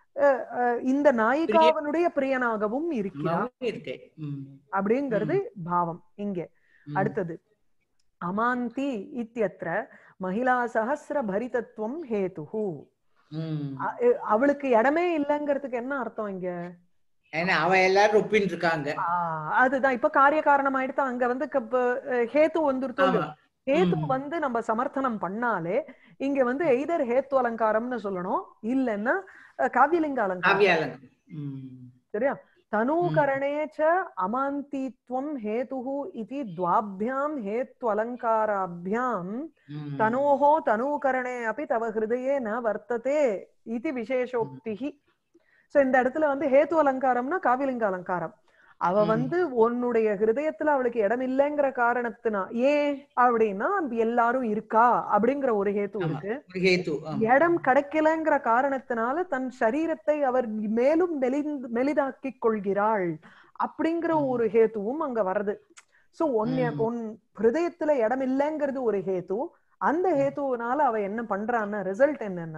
இந்த நாயிகாவனுடைய பிரியனாகவும் இருக்கிறார் நல்லாவே இருக்கு. ம், அப்படிங்கிறது பாவம் இங்க ம். அடுத்தது அமாந்தி இத்தியத்திர மகிழா சஹசிர பரிதத்துவம் ஹேதுஹு ம். அ- எ- அவளுக்கு இடமே இல்லைங்கிறதுக்கு என்ன அர்த்தம் இங்க ஏன்னா அவ எல்லாரும் ஒப்பின்னு இருக்காங்க ஆ, அதுதான் இப்ப காரிய காரணம் ஆயிடுத்து அங்க வந்து க- இப்ப, அஹ், ஹேத்து வந்துருத்தோ ஆமா ஹேத்து ம். வந்து நம்ம சமர்த்தனம் பண்ணாலே இங்க வந்து எய்தர் ஹேத்து அலங்காரம்னு சொல்லணும் இல்லைன்னா அஹ், காவியலிங்க அலங்காரம் காவியாலங்க ம். சரியா தனூகரணே ச அமாந்தித்வம் ஹேதுஹு இதி द्वाभ्याम् हेत्वलङ्काराभ्याम् ம். तनोः तनूकरणे अपि तव हृदये न वर्तते इति विशेषोक्तिः சோ இந்த இடத்துல வந்து ஹேத்து அலங்காரம்னா காவிலிங்க அலங்காரம் அவ ம். வந்து உன்னுடைய ஹிருதயத்துல அவளுக்கு இடம் இல்லைங்கிற காரணத்தினா ஏன் அப்படின்னா எல்லாரும் இருக்கா அப்படிங்கிற ஒரு ஹேத்து ஆமா. இருக்கு ஒரு ஹேத்து ஆமா. இடம் கிடைக்கலங்கிற காரணத்தினால தன் சரீரத்தை அவர் மேலும் மெலிந்து மெலிதாக்கி கொள்கிறாள் அப்படிங்கிற ம். ஒரு ஹேத்துவும் அங்க வருது சோ உன் ம். உன் ஹிருதயத்துல இடம் இல்லைங்கிறது ஒரு ஹேத்து அந்த ஹேத்துவனால அவ என்ன பண்றான்னா ரிசல்ட் என்னன்னா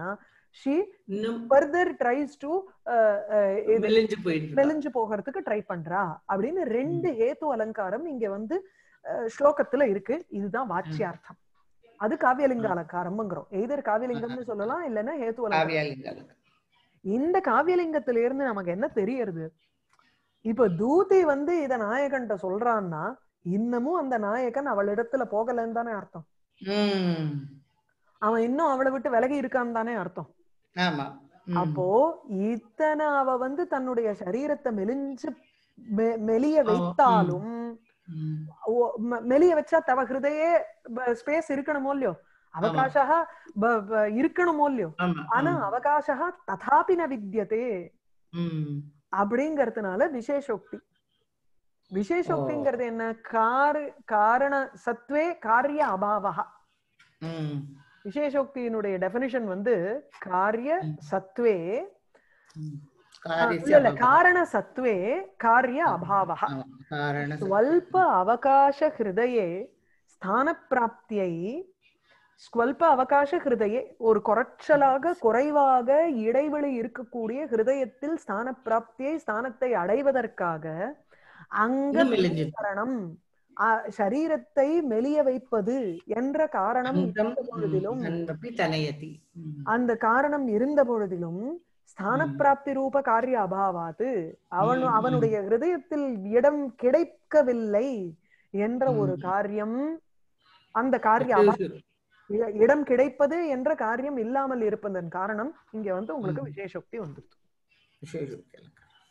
ஷீ இன்னும் ஃபர்தர் ட்ரைஸ் டு மெலிஞ்சு போயிட்டு இருக்கா. மெலிஞ்சு போகிறதுக்கு ட்ரை பண்றா அப்படின்னு ரெண்டு ஹேத்து அலங்காரம் இங்க வந்து அஹ், ஸ்லோகத்துல இருக்கு இதுதான் வாச்சியார்த்தம் அது காவியலிங்க அலங்காரம்ங்கிறோம் எய்தர் காவியலிங்கம்னு சொல்லலாம் இல்லைன்னா ஹேத்து அலங்காரம் காவியாலிங்கம் இந்த காவியலிங்கத்துல இருந்து நமக்கு என்ன தெரியறது இப்ப தூதி வந்து இத நாயகன்ட்ட சொல்றான்னா இன்னமும் அந்த நாயகன் அவளிடத்துல போகலன்னு தானே அர்த்தம் ம் அவன் இன்னும் அவளை விட்டு விலகி இருக்கான்னு தானே அர்த்தம் ஆமா ம். அப்போ இத்தனை அவ வந்து தன்னுடைய சரீரத்தை மெலிஞ்சு மெ- மெலிய வைத்தாலும் ம். ஓ- ம- மெலிய வச்சா தவ ஹிருதயே ஸ்பேஸ் இருக்கணுமோ இல்லையோ அவகாசா ப- ப- இருக்கணுமோ இல்லையோ ஆமா ஆனா ஆமா. அவகாசா ததாபி ந வித்யதே ம். அப்படிங்கறதுனால விசேஷோக்தி விசேஷோக்திங்கிறது என்ன கார காரண சத்வே காரிய அபாவா ம். விசேஷோக்தியினுடைய டெபினிஷன் வந்து காரிய சத்வே ம். இல்ல காரியஸ்ய இல்ல அபாவः. காரண சத்வே காரிய அபாவா ஆமா. காரண ஸ்வல்ப அவகாச ஹிருதயே ஸ்தான பிராப்தியை ஸ்வல்ப அவகாச ஹிருதயே ஒரு குறைச்சலாக குறைவாக இடைவெளி இருக்கக்கூடிய ஹிருதயத்தில் ஸ்தான பிராப்தியை ஸ்தானத்தை அடைவதற்காக அங்க இன்னும் மெலிஞ்சு. காரணம் அ- சரீரத்தை மெலிய வைப்பது என்ற காரணம் அந்தம் இருந்த பொழுதிலும் அன்பப்பி தனயதி ம். அந்த காரணம் இருந்த பொழுதிலும் ஸ்தான ம். பிராப்தி ரூப காரிய அபாவாது அவன் ம், ம். அவனுடைய ஹிருதயத்தில் இடம் கிடைக்கவில்லை என்ற ஒரு ம். காரியம் அந்த காரிய அபா இ- இடம் கிடைப்பது என்ற காரியம் இல்லாமல் இருப்பதன் காரணம் இங்க வந்து உங்களுக்கு ம். விசேஷோக்தி வந்துருது விசேஷோக்தி.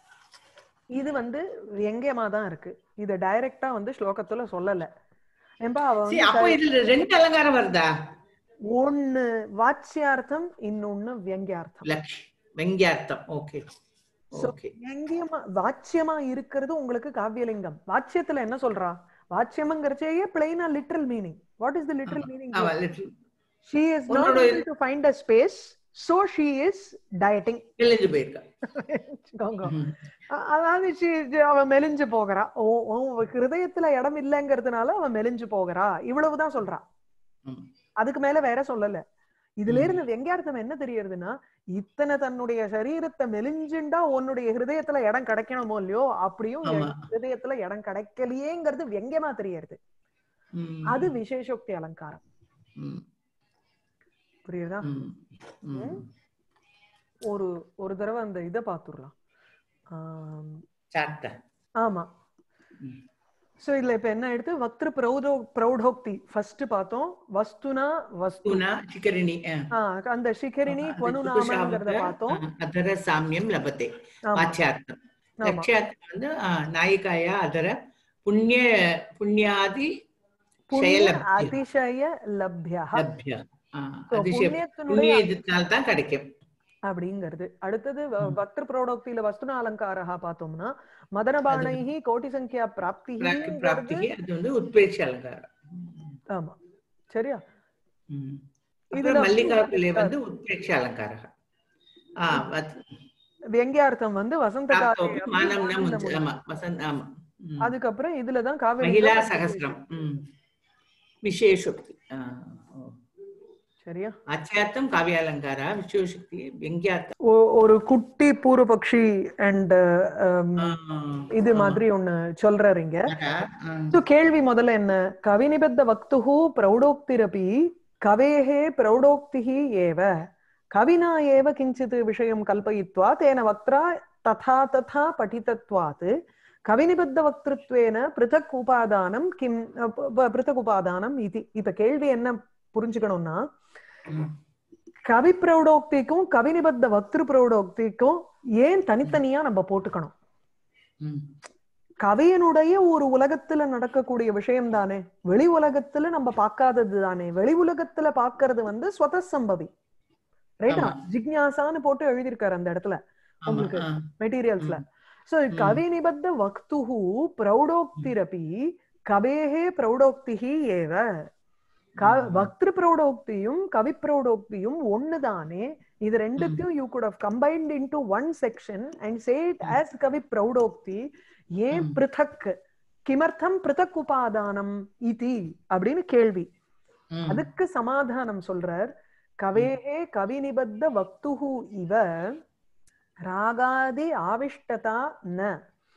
இது வந்து வெங்கியமா தான் இருக்கு இது டைரக்டா வந்து ஸ்லோகத்துல சொல்லல ஏம்பா அவ சரி, வந்து அப்போ இதுல ரெண்டு அலங்காரம் வருதா ஒண்ணு வாச்சியார்த்தம் இன்னொன்னு வியங்கியார்த்தம் லக்ஷ் வெங்கியார்த்தம் ஓகே So, ஓகே வியங்கியமா வாச்சியமா இருக்கிறது உங்களுக்கு காவியலிங்கம் வாச்சியத்துல என்ன சொல்றா வாச்சியம்ங்கிறச்சேயே பிளைனா literal meaning what is the literal meaning ஆமா லிட்டில் ஷீ இஸ் நாட் உன்னோட able to find a space so she is dieting மெலிஞ்சு போயிருக்கா ம். அதாவது she- அவ மெலிஞ்சு போகிறா உன் உன் ஹிருதயத்துல இடம் இல்லைங்கிறதுனால அவ மெலிஞ்சு போகிறா இவ்வளவுதான் சொல்றா ம். அதுக்கு மேல வேற சொல்லல இதுல இருந்து வெங்கார்த்தம் என்ன தெரியறதுன்னா இத்தனை தன்னுடைய சரீரத்தை மெலிஞ்சுண்டா உன்னுடைய ஹிருதயத்துல இடம் கிடைக்கணுமோ இல்லையோ அப்படியும் ஆமா. என் ஹிருதயத்துல இடம் கிடைக்கலையேங்கிறது வெங்கமா தெரியறது ம். அது விசேஷோக்தி அலங்காரம் ம். புரியுதா ம். ம். ஒரு ஒரு தடவை அந்த இதை பாத்துடலாம் ஆம், சாட்டை ஆமா ம். சோ இதுல இப்ப என்ன எடுத்து வக்திரு பிரௌதோ பிரௌடோக்தி ஃபர்ஸ்ட் பார்த்தோம் வஸ்துனா வஸ்து புனா சிக்கரிணி ஆ. ஆ, அந்த சிகரிணி அது குவனுநாமங்கிறத புருஷாவத, பார்த்தோம் ஆ, அதர சாமியம் லபத்தே ஆமா வாச்சியார்த்தம் ஆமா லட்சியார்த்தம் வந்து ஆ, நாயிகாயா அதர புண்ணிய புண்ணியாதி புண்ணிய செயலப்திய அதிசய லப்யா லப்ய ஆ, So, அதிசய புண்ணியத்தினுடைய புண்ணிய இதனால் தான் கிடைக்கும் அப்படிங்கிறது அடுத்தது வ- ம். பக்திரு பிரௌடோக்தியில வஸ்துன அலங்காரா பார்த்தோம்னா மதனபாணைஹி கோட்டி சங்கியா பிராப்தி பிராப்தி பிராப்திக்கு அது வந்து உத்பேட்ச அலங்காரம் ஆமா சரியா ம். இதுல அப்புறம் மல்லிகா வந்து பிள்ளை வந்து உத்பேட்ச அலங்காரம் ஆ வத்- வெங்கியார்த்தம் வந்து வசந்த பிராப்தோபி காலே மானம் ந ஆனந்த முஞ்ச முஞ்ச. ஆமா வசந்த் ஆமா ம். அதுக்கப்புறம் இதுலதான் காவிரி மகிழா சகசிரம் ம். விசேஷோக்தி ஆ, ஓ. சரியா ஆச்சார்த்தம் காவியாலங்காரா விஸ்வசக்தி வெங்கியார்த்தம் ஒ- ஒரு குட்டி பூர்வபக்ஷி அண்ட் ஆ, இது ஆமா. மாதிரி ஒண்ணு சொல்றாரு இங்க அடா, ஆ. So, கேள்வி முதல்ல என்ன கவிநிபத்த வக்துஹு பிரௌடோக்திரபி கவேஹே பிரௌடோக்திஹி ஏவ கவினா ஏவ கிஞ்சித் விஷயம் கல்பயித்வா தேன வக்த்ரா ததா ததா படிதத்வாத் கவிநிபத்த வக்திருத்வேன பிருதக் உபாதானம் கிம் அ, ப- ப- பிருதக் உபாதானம் இது இப்ப கேள்வி என்ன புரிஞ்சுக்கணும்னா ம். கவி பிரௌடோக்திக்கும் கவிநிபத்த வக்திரு பிரௌடோக்திக்கும் ஏன் தனித்தனியா நம்ம போட்டுக்கணும் ம். கவியனுடைய ஒரு உலகத்துல நடக்கக்கூடிய விஷயம் தானே வெளி உலகத்துல நம்ம பார்க்காதது தானே வெளி உலகத்துல பாக்குறது வந்து ஸ்வத சம்பவி ரைட்டா ஆமா. ஜிக்ஞாசான்னு போட்டு எழுதியிருக்காரு அந்த இடத்துல ஆமா, உங்களுக்கு ஆ. மெட்டீரியல்ஸ்ல சோ ம். கவி நிபத்த வக்துஹு பிரௌடோக்திரபி கவேஹே பிரௌடோக்திஹி ஏவ க- ம். வக்திரு பிரௌடோக்தியும் கவி பிரௌடோக்தியும் ஒண்ணுதானே இது ரெண்டுத்தையும் you could have combined into one section and say it as கவி பிரௌடோக்தி ஏன் ம். பிருதக் கிமர்த்தம் பிருதக் உபாதானம் இதி அப்படின்னு கேள்வி ம். அதுக்கு சமாதானம் சொல்றார் கவேஹே கவிநிபத்த வக்துஹு இவ ராகாதி ஆவிஷ்டதா ந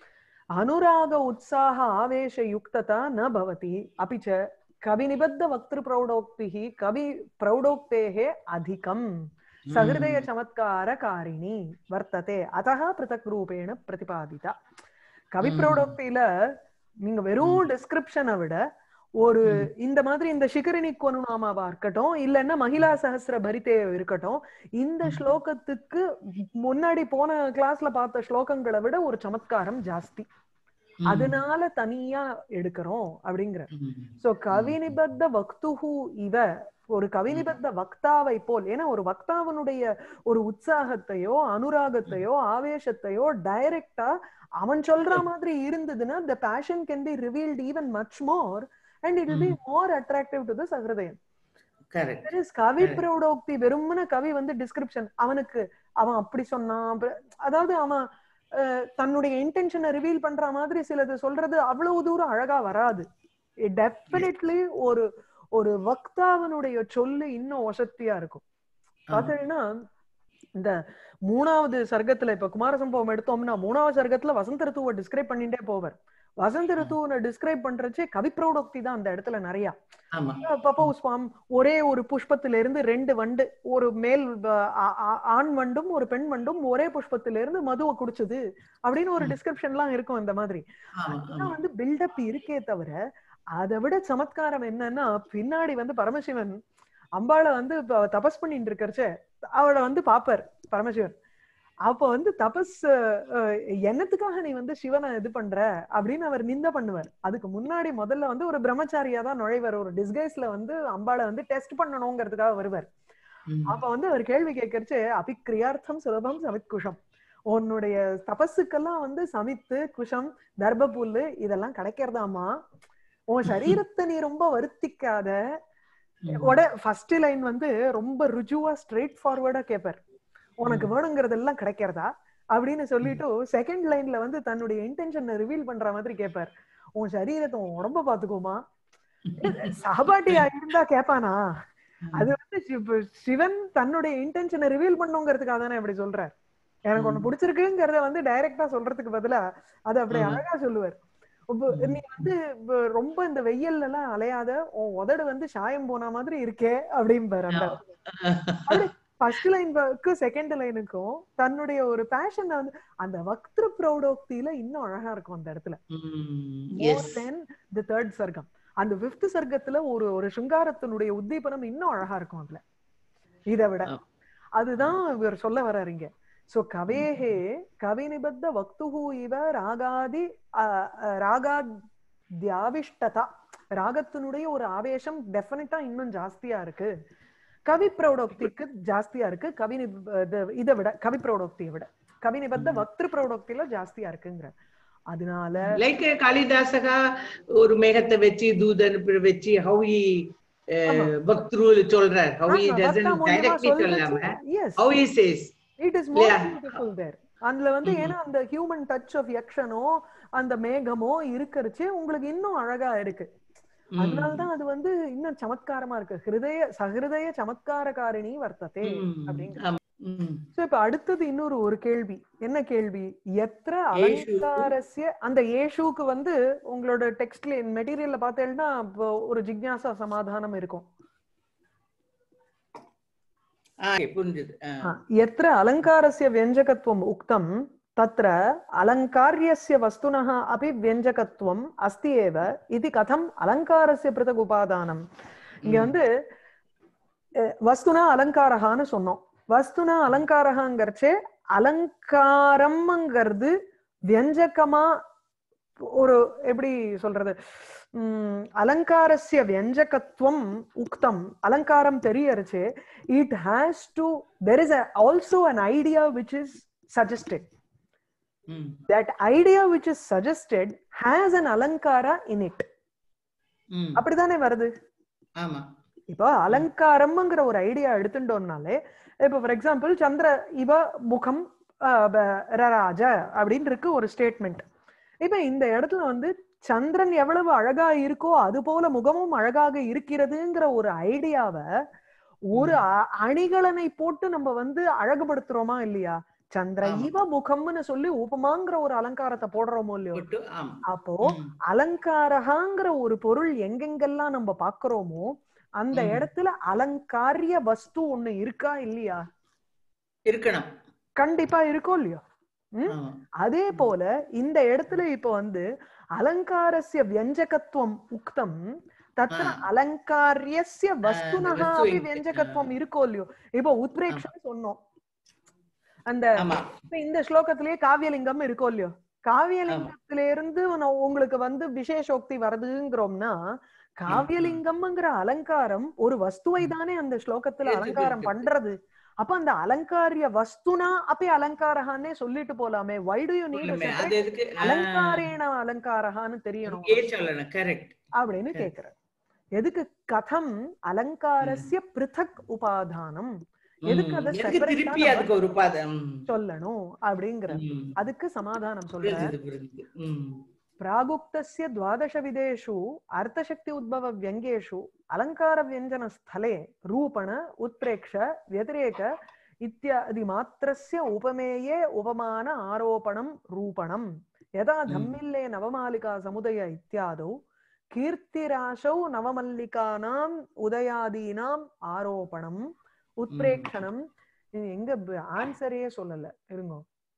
அனுராக உற்சாக ஆவேಶ யுக்ததா ந பவதி अपि च கவிநிபத்த வக்திரு பிரௌடோக்திः கவி பிரௌடோக்தேः அதிகம் சஹிருதய சமத்கார காரிணி வர்த்ததே அதஹ பிருதக் ரூபேண பிரதிபாதிதா கவி ம். பிரௌடோக்தியில நீங்க வெறும் டிஸ்கிரிப்ஷனை விட ஒரு ம். இந்த மாதிரி இந்த சிகரிணி கொனுநாமாவா இருக்கட்டும் இல்லைன்னா மகிழா சஹஸ்ர பரிதே இருக்கட்டும் இந்த ம். ஸ்லோகத்துக்கு முன்னாடி போன கிளாஸ்ல பார்த்த ஸ்லோகங்களை விட ஒரு சமத்காரம் ஜாஸ்தி ம். அதனால தனியா எடுக்கிறோம் அப்படிங்கிற ம். சோ கவிநிபத்த வக்துஹு இவ ஒரு கவிநிபத்த வக்தாவை போல் ஏன்னா ஒரு வக்தாவனுடைய ஒரு உற்சாகத்தையோ அனுராகத்தையோ ஆவேசத்தையோ டைரக்டா அவன் சொல்ற மாதிரி இருந்ததுன்னா the passion can be revealed even much more and it will be more attractive to the சஹிருதயம் Correct. There is Kavi Correct. பிரௌடோக்தி வெறுமன கவி வந்து டிஸ்கிரிப்ஷன் அவனுக்கு அவன் அப்படி சொன்னான் அப்ப- அதாவது அவன் அஹ், தன்னுடைய இன்டென்ஷனை ரிவீல் பண்ற மாதிரி சிலது சொல்றது அவ்வளவு தூரம் அழகா வராது டெஃபினெட்லி ஒரு ஒரு வக்தாவனுடைய சொல்லு இன்னும் வசத்தியா இருக்கும் ஆமா. பாத்தீங்கன்னா இந்த மூணாவது சர்க்கத்துல இப்ப குமாரசம்பவம் எடுத்தோம்னா மூணாவது சர்க்கத்துல வசந்த ரித்துவை டிஸ்கிரைப் பண்ணிட்டே போவர் வசந்த ரித்துவை டிஸ்கிரைப் பண்றச்சே கவி பிரௌடோக்தி தான் அந்த இடத்துல நிறைய ஆமா பப்போஸ் ஃபார்ம் ஒரே ஒரு புஷ்பத்தில இருந்து ரெண்டு வண்டு ஒரு மேல் வ- ஆ- ஆ- ஆண் வண்டும் ஒரு பெண் வண்டும் ஒரே புஷ்பத்தில இருந்து மதுவை குடிச்சது அப்படின்னு ஒரு ம். டிஸ்கிரிப்ஷன்லாம் இருக்கும் இந்த மாதிரி ஆமா அதெல்லாம் ஆமா வந்து பில்டப் இருக்கே தவிர அதை விட சமத்காரம் என்னன்னா பின்னாடி வந்து பரமசிவன் அம்பாளை வந்து இப்ப தபஸ் பண்ணிட்டு இருக்கறச்சே அவளை வந்து பாப்பார் பரமசிவன் அப்ப வந்து தபஸ் அஹ், என்னத்துக்காக நீ வந்து சிவனை இது பண்ற அப்படின்னு அவர் நிந்த பண்ணுவார் அதுக்கு முன்னாடி முதல்ல வந்து ஒரு பிரம்மச்சாரியா தான் நுழைவார் ஒரு டிஸ்கைஸ்ல வந்து அம்பாளை வந்து டெஸ்ட் பண்ணணுங்கிறதுக்காக வருவார் ம். அப்ப வந்து அவர் கேள்வி கேட்கறச்சு அபிக்கிரியார்த்தம் சுலபம் சமித் குஷம் உன்னுடைய தபஸுக்கெல்லாம் வந்து சமித்து குஷம் தர்ப புல்லு இதெல்லாம் கிடைக்கிறதாமா உன் சரீரத்தை நீ ரொம்ப வருத்திக்காத ம். உட ஃபர்ஸ்ட் லைன் வந்து ரொம்ப ருஜுவா ஸ்ட்ரெயிட் ஃபார்வர்டா கேட்பார் உனக்கு ம். வேணுங்கிறதெல்லாம் கிடைக்கிறதா அப்படின்னு சொல்லிட்டு செகண்ட் லைன்ல வந்து தன்னுடைய இன்டென்ஷனை ரிவீல் பண்ற மாதிரி கேட்பார் உன் சரீரத்தை உன் உடம்ப பாத்துக்கோமா சகபாட்டியா இருந்தா கேப்பானா அது வந்து சிவ- சிவன் தன்னுடைய இன்டென்ஷனை ரிவீல் பண்ணுங்கிறதுக்காக தானே இப்படி சொல்றார் எனக்கு ஒண்ணு ம். பிடிச்சிருக்குங்கிறத வந்து டைரக்டா சொல்றதுக்கு பதிலா அது அப்படி ஆமா. அழகா சொல்லுவார் உப்ப- ம். நீ வந்து இப்ப ரொம்ப இந்த வெயில்ல எல்லாம் அலையாத உன் உதடு வந்து சாயம் போன மாதிரி இருக்கே அப்படிம்பாரு அந்த ஃபர்ஸ்ட் லைனுக்கும் செகண்ட் லைனுக்கும் தன்னுடைய ஒரு பேஷன் வந்து அந்த வக்திர பிரௌடோக்தியில இன்னும் அழகா இருக்கும் அந்த இடத்துல ம். மோர் Yes. தென் தி தேர்ட் சர்க்கம் அந்த பிப்த் சர்க்கத்துல ஒரு ஒரு சிங்காரத்தினுடைய உத்தீபனம் இன்னும் அழகா இருக்கும் அதுல இதை விட ஆ. அதுதான் இவர் சொல்ல வர்றாருங்க சோ கவேஹே கவி நிபத்த வக்துஹு இவ ராகாதி அஹ், அஹ், ராகாத்யாவிஷ்டதா ராகத்தினுடைய ஒரு ஆவேசம் டெஃபினட்டா இன்னும் ஜாஸ்தியா இருக்கு கவி பிரௌடோக்திக்கு ஜாஸ்தியா இருக்கு கவி நிப- இது- இதை விட கவி பிரௌடோக்தியை விட கவி நிபத்த ம். வக்திரு பிரௌடோக்தியில ஜாஸ்தியா இருக்குங்கிற அதனால லைக் காளிதாசகா ஒரு மேகத்தை வச்சு தூதன் வச்சு ஹவுஇ ஆமா. பக்த்ரு சொல்றார் ஹவுஇ ஆமா, டசன் வக்தா மூலியமா டைரக்ட்லி சொல்லாம சொல்றச்சு- yes, how he says it is more இல்லையா? beautiful there. அதுல வந்து ம்ம். ஏன்னா அந்த ஹியூமன் டச் ஆஃப் யக்ஷனோ அந்த மேகமோ இருக்கறச்சு உங்களுக்கு இன்னும் அழகா இருக்கு அதனாலதான் அது வந்து இன்னும் சமத்காரமா இருக்கு ஹிருதய சஹிருதய சமத்காரகாரிணி வர்த்ததே அப்படிங்கிற சோ இப்ப அடுத்தது இன்னொரு ஒரு கேள்வி என்ன கேள்வி எத்திர ஏஷு. அலங்காரஸ்ய அந்த ஏஷுக்கு வந்து உங்களோட டெக்ஸ்ட்ல மெட்டீரியல்ல பார்த்தேன்னா இப்போ ஒரு ஜிக்ஞாசா சமாதானம் இருக்கும் புரிஞ்சுது ஆ. हा, यत्र अलङ्कारस्य व्यञ्जकत्वम् उक्तं तत्र अलङ्कार्यस्य वस्तुनः अपि व्यञ्जकत्वम् अस्ति एव इति कथम् अलङ्कारस्य पृथक् उपादानम् இங்க ம். வந்து அஹ், வஸ்துனா அலங்காரகான்னு சொன்னோம் வஸ்துனா அலங்காரகாங்கிறச்சே அலங்காரம்ங்கிறது வியஞ்சகமா ஒரு எப்படி சொல்றது உம் அலங்காரஸ்ய வியஞ்சகத்துவம் உக்தம் அலங்காரம் தெரியறச்சே it has to there is a, also an idea which is suggested ம். that idea which is suggested has an alankara in it ம். அப்படிதானே வருது ஆமா இப்போ அலங்காரம்ங்கிற ஒரு ஐடியா எடுத்துட்டோம்னாலே இப்போ ஃபார் எக்ஸாம்பிள் சந்திர இவ முகம் அஹ், ப- ரராஜ அப்படின்னு இருக்கு ஒரு ஸ்டேட்மெண்ட் இப்ப இந்த இடத்துல வந்து சந்திரன் எவ்வளவு அழகா இருக்கோ அது போல முகமும் அழகாக இருக்கிறதுங்கிற ஒரு ஐடியாவை ஒரு அ- அணிகலனை போட்டு நம்ம வந்து அழகுபடுத்துறோமா இல்லையா சந்திர ஆமா. இவ முகம்னு சொல்லி உபமாங்கிற ஒரு அலங்காரத்தை போடுறோமோ இல்லையோ போட்டு ஆமா அப்போ ம். அலங்காரகாங்கிற ஒரு பொருள் எங்கெங்கெல்லாம் நம்ம பாக்குறோமோ அந்த ம். இடத்துல அலங்காரிய வஸ்து ஒண்ணு இருக்கா இல்லையா இருக்கணும் கண்டிப்பா இருக்கோ இல்லையோ ம்? ஆமா. அதே போல இந்த இடத்துல இப்ப வந்து அலங்காரஸ்ய வியஞ்சகத்துவம் உக்தம் தத்திர ஆ. அலங்காரியஸ்ய வஸ்துனஹ வஸ்து அப்படி இருக்கு. வியஞ்சகத்துவம் இருக்கோ இல்லையோ இப்போ உத்ரேக்ஷம் சொன்னோம் அந்த ஆமா இப்ப இந்த ஸ்லோகத்திலேயே காவியலிங்கம் இருக்கோ இல்லையோ காவியலிங்கத்தில இருந்து நான் உங்களுக்கு வந்து விசேஷோக்தி வருதுங்கிறோம்னா காவியலிங்கம்ங்கிற அலங்காரம் ஒரு வஸ்துவை தானே அந்த ஸ்லோகத்துல இருக்கு, அலங்காரம் இருக்கு. பண்றது அப்ப அந்த அலங்காரிய வஸ்துனா அப்ப அலங்காரகான்னே சொல்லிட்டு போலாமே வை டு யூ நீட் சொல்லுமே. அது எதுக்கு ஆ, அலங்காரேன அலங்காரகான்னு தெரியணும் இங்கே சொல்லணும் கரெக்ட் அப்படின்னு கேக்குறேன் எதுக்கு கதம் அலங்காரஸ்ய பிருத்தக் உபாதானம் எதுக்கு அதை எதுக்கு separate ஆ திருப்பி நம்ம அதுக்கு ஒரு பாதம் சொல்லணும் அப்படிங்கிற அதுக்கு சமாதானம் சொல்றேன் புரிஞ்சுது புரிஞ்சுது ம். प्रागुक्तस्य द्वादशविधेषु अर्थशक्ति उद्भव व्यङ्ग्येषु अलङ्कारव्यञ्जनस्थले रूपण उत्प्रेक्ष व्यतिरेक इत्यादि मात्रस्य उपमेये उपमान आरोपणं रूपणम् यदा हम्म। धम्मिल्ले नवमालिका समुदय इत्यादौ कीर्तिराशौ नवमल्लिकानाम् उदयादीनाम् आरोपणम् उत्प्रेक्षणम् இது எங்க ஆன்சரே சொல்லல இருங்கோ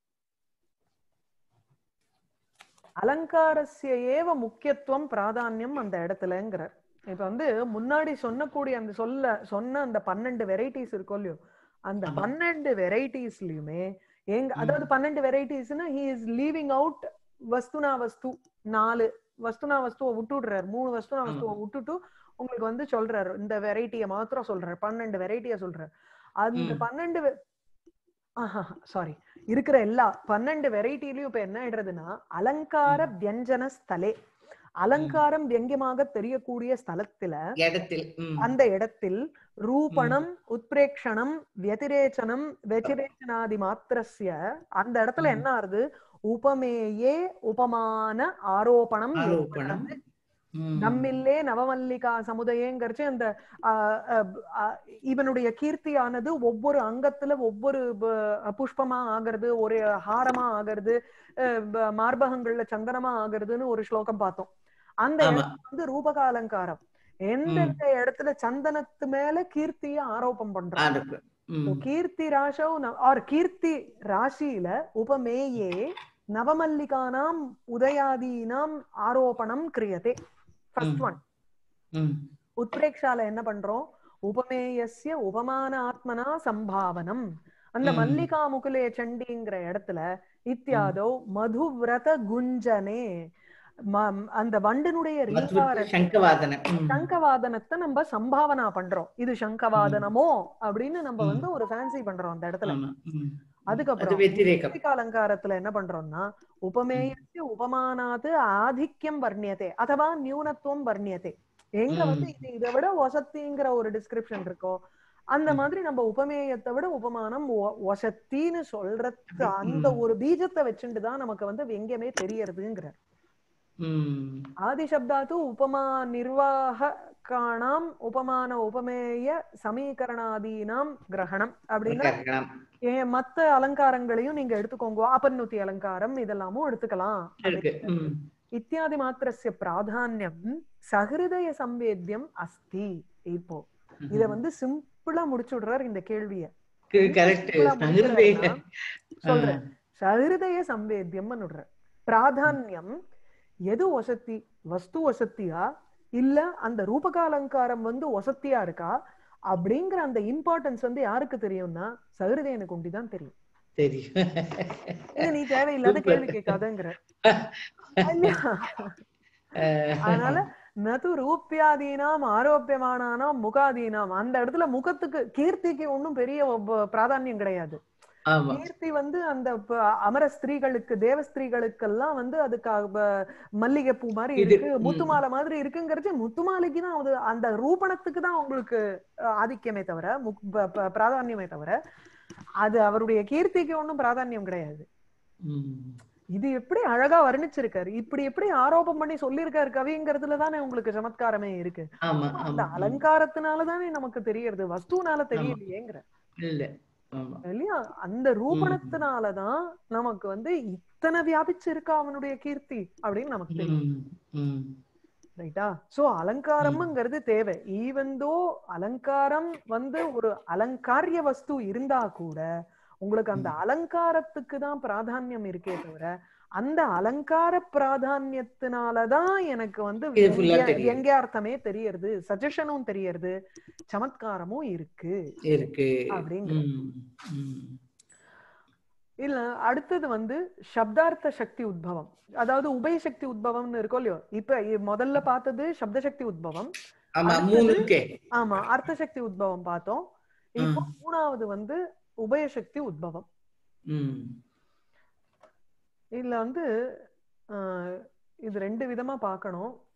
அலங்காரஸ்ய ஏவ முக்கியத்துவம் பிராதானியம் அந்த இடத்துலங்கிறார் இப்ப வந்து முன்னாடி சொன்னக்கூடிய அந்த சொல்ல சொன்ன அந்த பன்னெண்டு வெரைட்டிஸ் இருக்கும் இல்லையோ அந்த ஆமா. பன்னெண்டு வெரைட்டிஸ்லயுமே எங்க ம். அதாவது பன்னெண்டு வெரைட்டிஸ்னா ஹி இஸ் லீவிங் அவுட் வஸ்துனா வஸ்து நாலு வஸ்துனா வஸ்துவை விட்டுடுறாரு மூணு வஸ்துனா ஆமா. வஸ்துவை விட்டுட்டு உங்களுக்கு வந்து சொல்றாரு இந்த வெரைட்டியை மாத்திரம் சொல்றாரு பன்னெண்டு வெரைட்டிய சொல்றாரு அந்த ம். பன்னெண்டு சாரி இருக்கிற எல்லா பன்னெண்டு வெரைட்டிலயும் இப்ப என்ன ஆயிடுறதுன்னா அலங்கார வியஞ்சன ஸ்தலே அலங்காரம் வியங்கியமாக தெரியக்கூடிய ஸ்தலத்துல இடத்தில் ம். அந்த இடத்தில் ரூபணம் உத்பிரேக்ஷணம் व्यतिरेचனம் व्यतिरेचनादि மாத்திரஸ்ய அந்த இடத்துல ம். என்ன ஆறுது உபமேயே உபமான ஆரோபணம் ஆரோபணம். ஏற்படுறது. ம். நம்மில்லே நவமல்லிகா சமுதாயங்கிறச்சு அந்த ஆஹ், அஹ், ஆஹ், இவனுடைய கீர்த்தியானது ஒவ்வொரு அங்கத்துல ஒவ்வொரு ப- புஷ்பமா ஆகிறது ஒரு ஹாரமா ஆகிறது அஹ், ப- மார்பகங்கள்ல சந்தனமா ஆகிறதுன்னு ஒரு ஸ்லோகம் பார்த்தோம் அந்த ஆமா இடம் வந்து ரூபக அலங்காரம் எந்தெந்த இடத்துல சந்தனத்து மேல கீர்த்திய ஆரோபம் பண்றோம் அதுக்கு ம். So, கீர்த்தி ராசௌ ஆர் கீர்த்தி ராசியில உபமேயே நவமல்லிகானாம் உதயாதீனாம் ஆரோபணம் கிரியதே ஃபர்ஸ்ட் ம். ஒன் ம். உத்ரேக்ஷால என்ன பண்றோம் உபமேயஸ்ய உபமான ஆத்மனா சம்பாவனம் அந்த ம். மல்லிகா முகுலே சண்டிங்கிற இடத்துல இத்தியாதோ மதுவிரத குஞ்சனே ம- அந்த வண்டனுடைய மத்வித் ரீங்கார சங்கவாதன ம். சங்கவாதனத்தை நம்ம சம்பாவனா பண்றோம் இது சங்கவாதனமோ அப்படின்னு நம்ம ம். வந்து ஒரு ஃபேன்சி பண்றோம் அந்த இடத்துல ஆமா ம். அது அதுக்கப்புறம் வெத்திரேகம் மௌலிக அலங்காரத்துல என்ன பண்றோம்னா உபமேயஸ்ய உபமானாது ஆதிக்கியம் வர்ணியதே அதுவா நியூனத்துவம் வர்ணியதே எங்க ம். வந்து இது இதை விட வசத்திங்கிற ஒரு டிஸ்கிரிப்ஷன் இருக்கோ அந்த ம். மாதிரி நம்ம உபமேயத்தை விட உபமானம் ஒ- வசத்தின்னு சொல்றதுக்கு அந்த ம். ஒரு பீஜத்தை வச்சுட்டு தான் நமக்கு வந்து எங்கேயுமே தெரியறதுங்கிற ம். ஆதிசப்தாத்து உபமா நிர்வாகக்காணாம் உபமான உபமேய சமீகரணாதீனாம் கிரகணம் அப்படின்னா கரெக்டாம். ஏன் மத்த அலங்காரங்களையும் நீங்க எடுத்துக்கோங்க ஆபர்ணுத்தி அலங்காரம் இதெல்லாமும் எடுத்துக்கலாம் இருக்கு ம். இத்தியாதி மாத்திரஸ்ய பிராதான்யம் சஹிருதய சம்வேத்தியம் அஸ்தி இப்போ இத வந்து சிம்பிளா முடிச்சு விடுறார் இந்த கேள்விய கரெக்ட் சிம்பிளா சங்கிருதய முடிச்சுடுறாருன்னா, சொல்றேன் சஹிருதய சம்வேத்தியம் விடுற பிராதான்யம் எது வசத்தி வஸ்து வசத்தியா இல்ல அந்த ரூபக அலங்காரம் வந்து வசத்தியா இருக்கா அப்படிங்கிற அந்த இம்பார்ட்டன்ஸ் வந்து யாருக்கு தெரியும்னா சஹிருதயனுக்கு ஒண்டிதான் தெரியும் சரி இது நீ தேவையில்லாத Super. கேள்வி கேட்காதங்கிற இல்லையா? அதனால நது ரூபியாதீனாம் ஆரோப்பியமானானாம் முகாதீனாம் அந்த இடத்துல முகத்துக்கு கீர்த்திக்கு ஒண்ணும் பெரிய ஒப்ப- பிராதானியம் கிடையாது ஆமா கீர்த்தி வந்து அந்த ப- அமர ஸ்திரீகளுக்கு தேவ ஸ்திரீகளுக்கெல்லாம் வந்து அதுக்கு ப- மல்லிகை பூ மாதிரி இது, இருக்கு ம். முத்துமாலை மாதிரி இருக்குங்கிறது முத்துமாலைக்கு தான் அது அந்த ரூபணத்துக்கு தான் உங்களுக்கு அஹ், ஆதிக்கமே தவிர முக்- ப- ப- பிராதானியமே தவிர அது அவருடைய கீர்த்திக்கு ஒண்ணும் பிராதானியம் கிடையாது ம். இது எப்படி அழகா வர்ணிச்சிருக்காரு இப்படி எப்படி ஆரோபம் பண்ணி சொல்லியிருக்காரு கவிங்கிறதுல தானே உங்களுக்கு சமத்காரமே இருக்கு ஆமா அந்த ஆமா அலங்காரத்தினால தானே நமக்கு தெரியறது வஸ்துனால தெரியலையேங்கிற இல்ல ஆமா இல்லையா அந்த ரூபணத்தினாலதான் நமக்கு வந்து இத்தனை வியாபிச்சு இருக்கா அவனுடைய கீர்த்தி அப்படின்னு நமக்கு தெரியும் ம், ம். ரைட்டா சோ அலங்காரம்ங்கிறது தேவை ஈவந்தோ அலங்காரம் வந்து ஒரு அலங்காரிய வஸ்து இருந்தா கூட உங்களுக்கு அந்த அலங்காரத்துக்கு தான் பிராதானியம் இருக்கே தவிர அந்த அலங்கார பிராதானியத்தினாலதான் எனக்கு வந்து இது full ஆ வியங்க- தெரியுது. வியங்கியார்த்தமே தெரியறது சஜஷனும் தெரியறது சமத்காரமும் இருக்கு இருக்கு அப்படிங்கிற ம், ம். இல்ல அடுத்தது வந்து சப்தார்த்த சக்தி உத்பவம் அதாவது உபய சக்தி உத்பவம்னு இருக்கோ இல்லையோ இப்ப இ- முதல்ல பார்த்தது சப்த சக்தி உத்பவம் ஆமா அடுத்தது- மூணு இருக்கே ஆமா அர்த்த சக்தி உத்பவம் பார்த்தோம் இப்போ மூணாவது வந்து உபய சக்தி உத்பவம் ம். இதுல வந்து ஆஹ், இது ரெண்டு விதமா பார்க்கணும்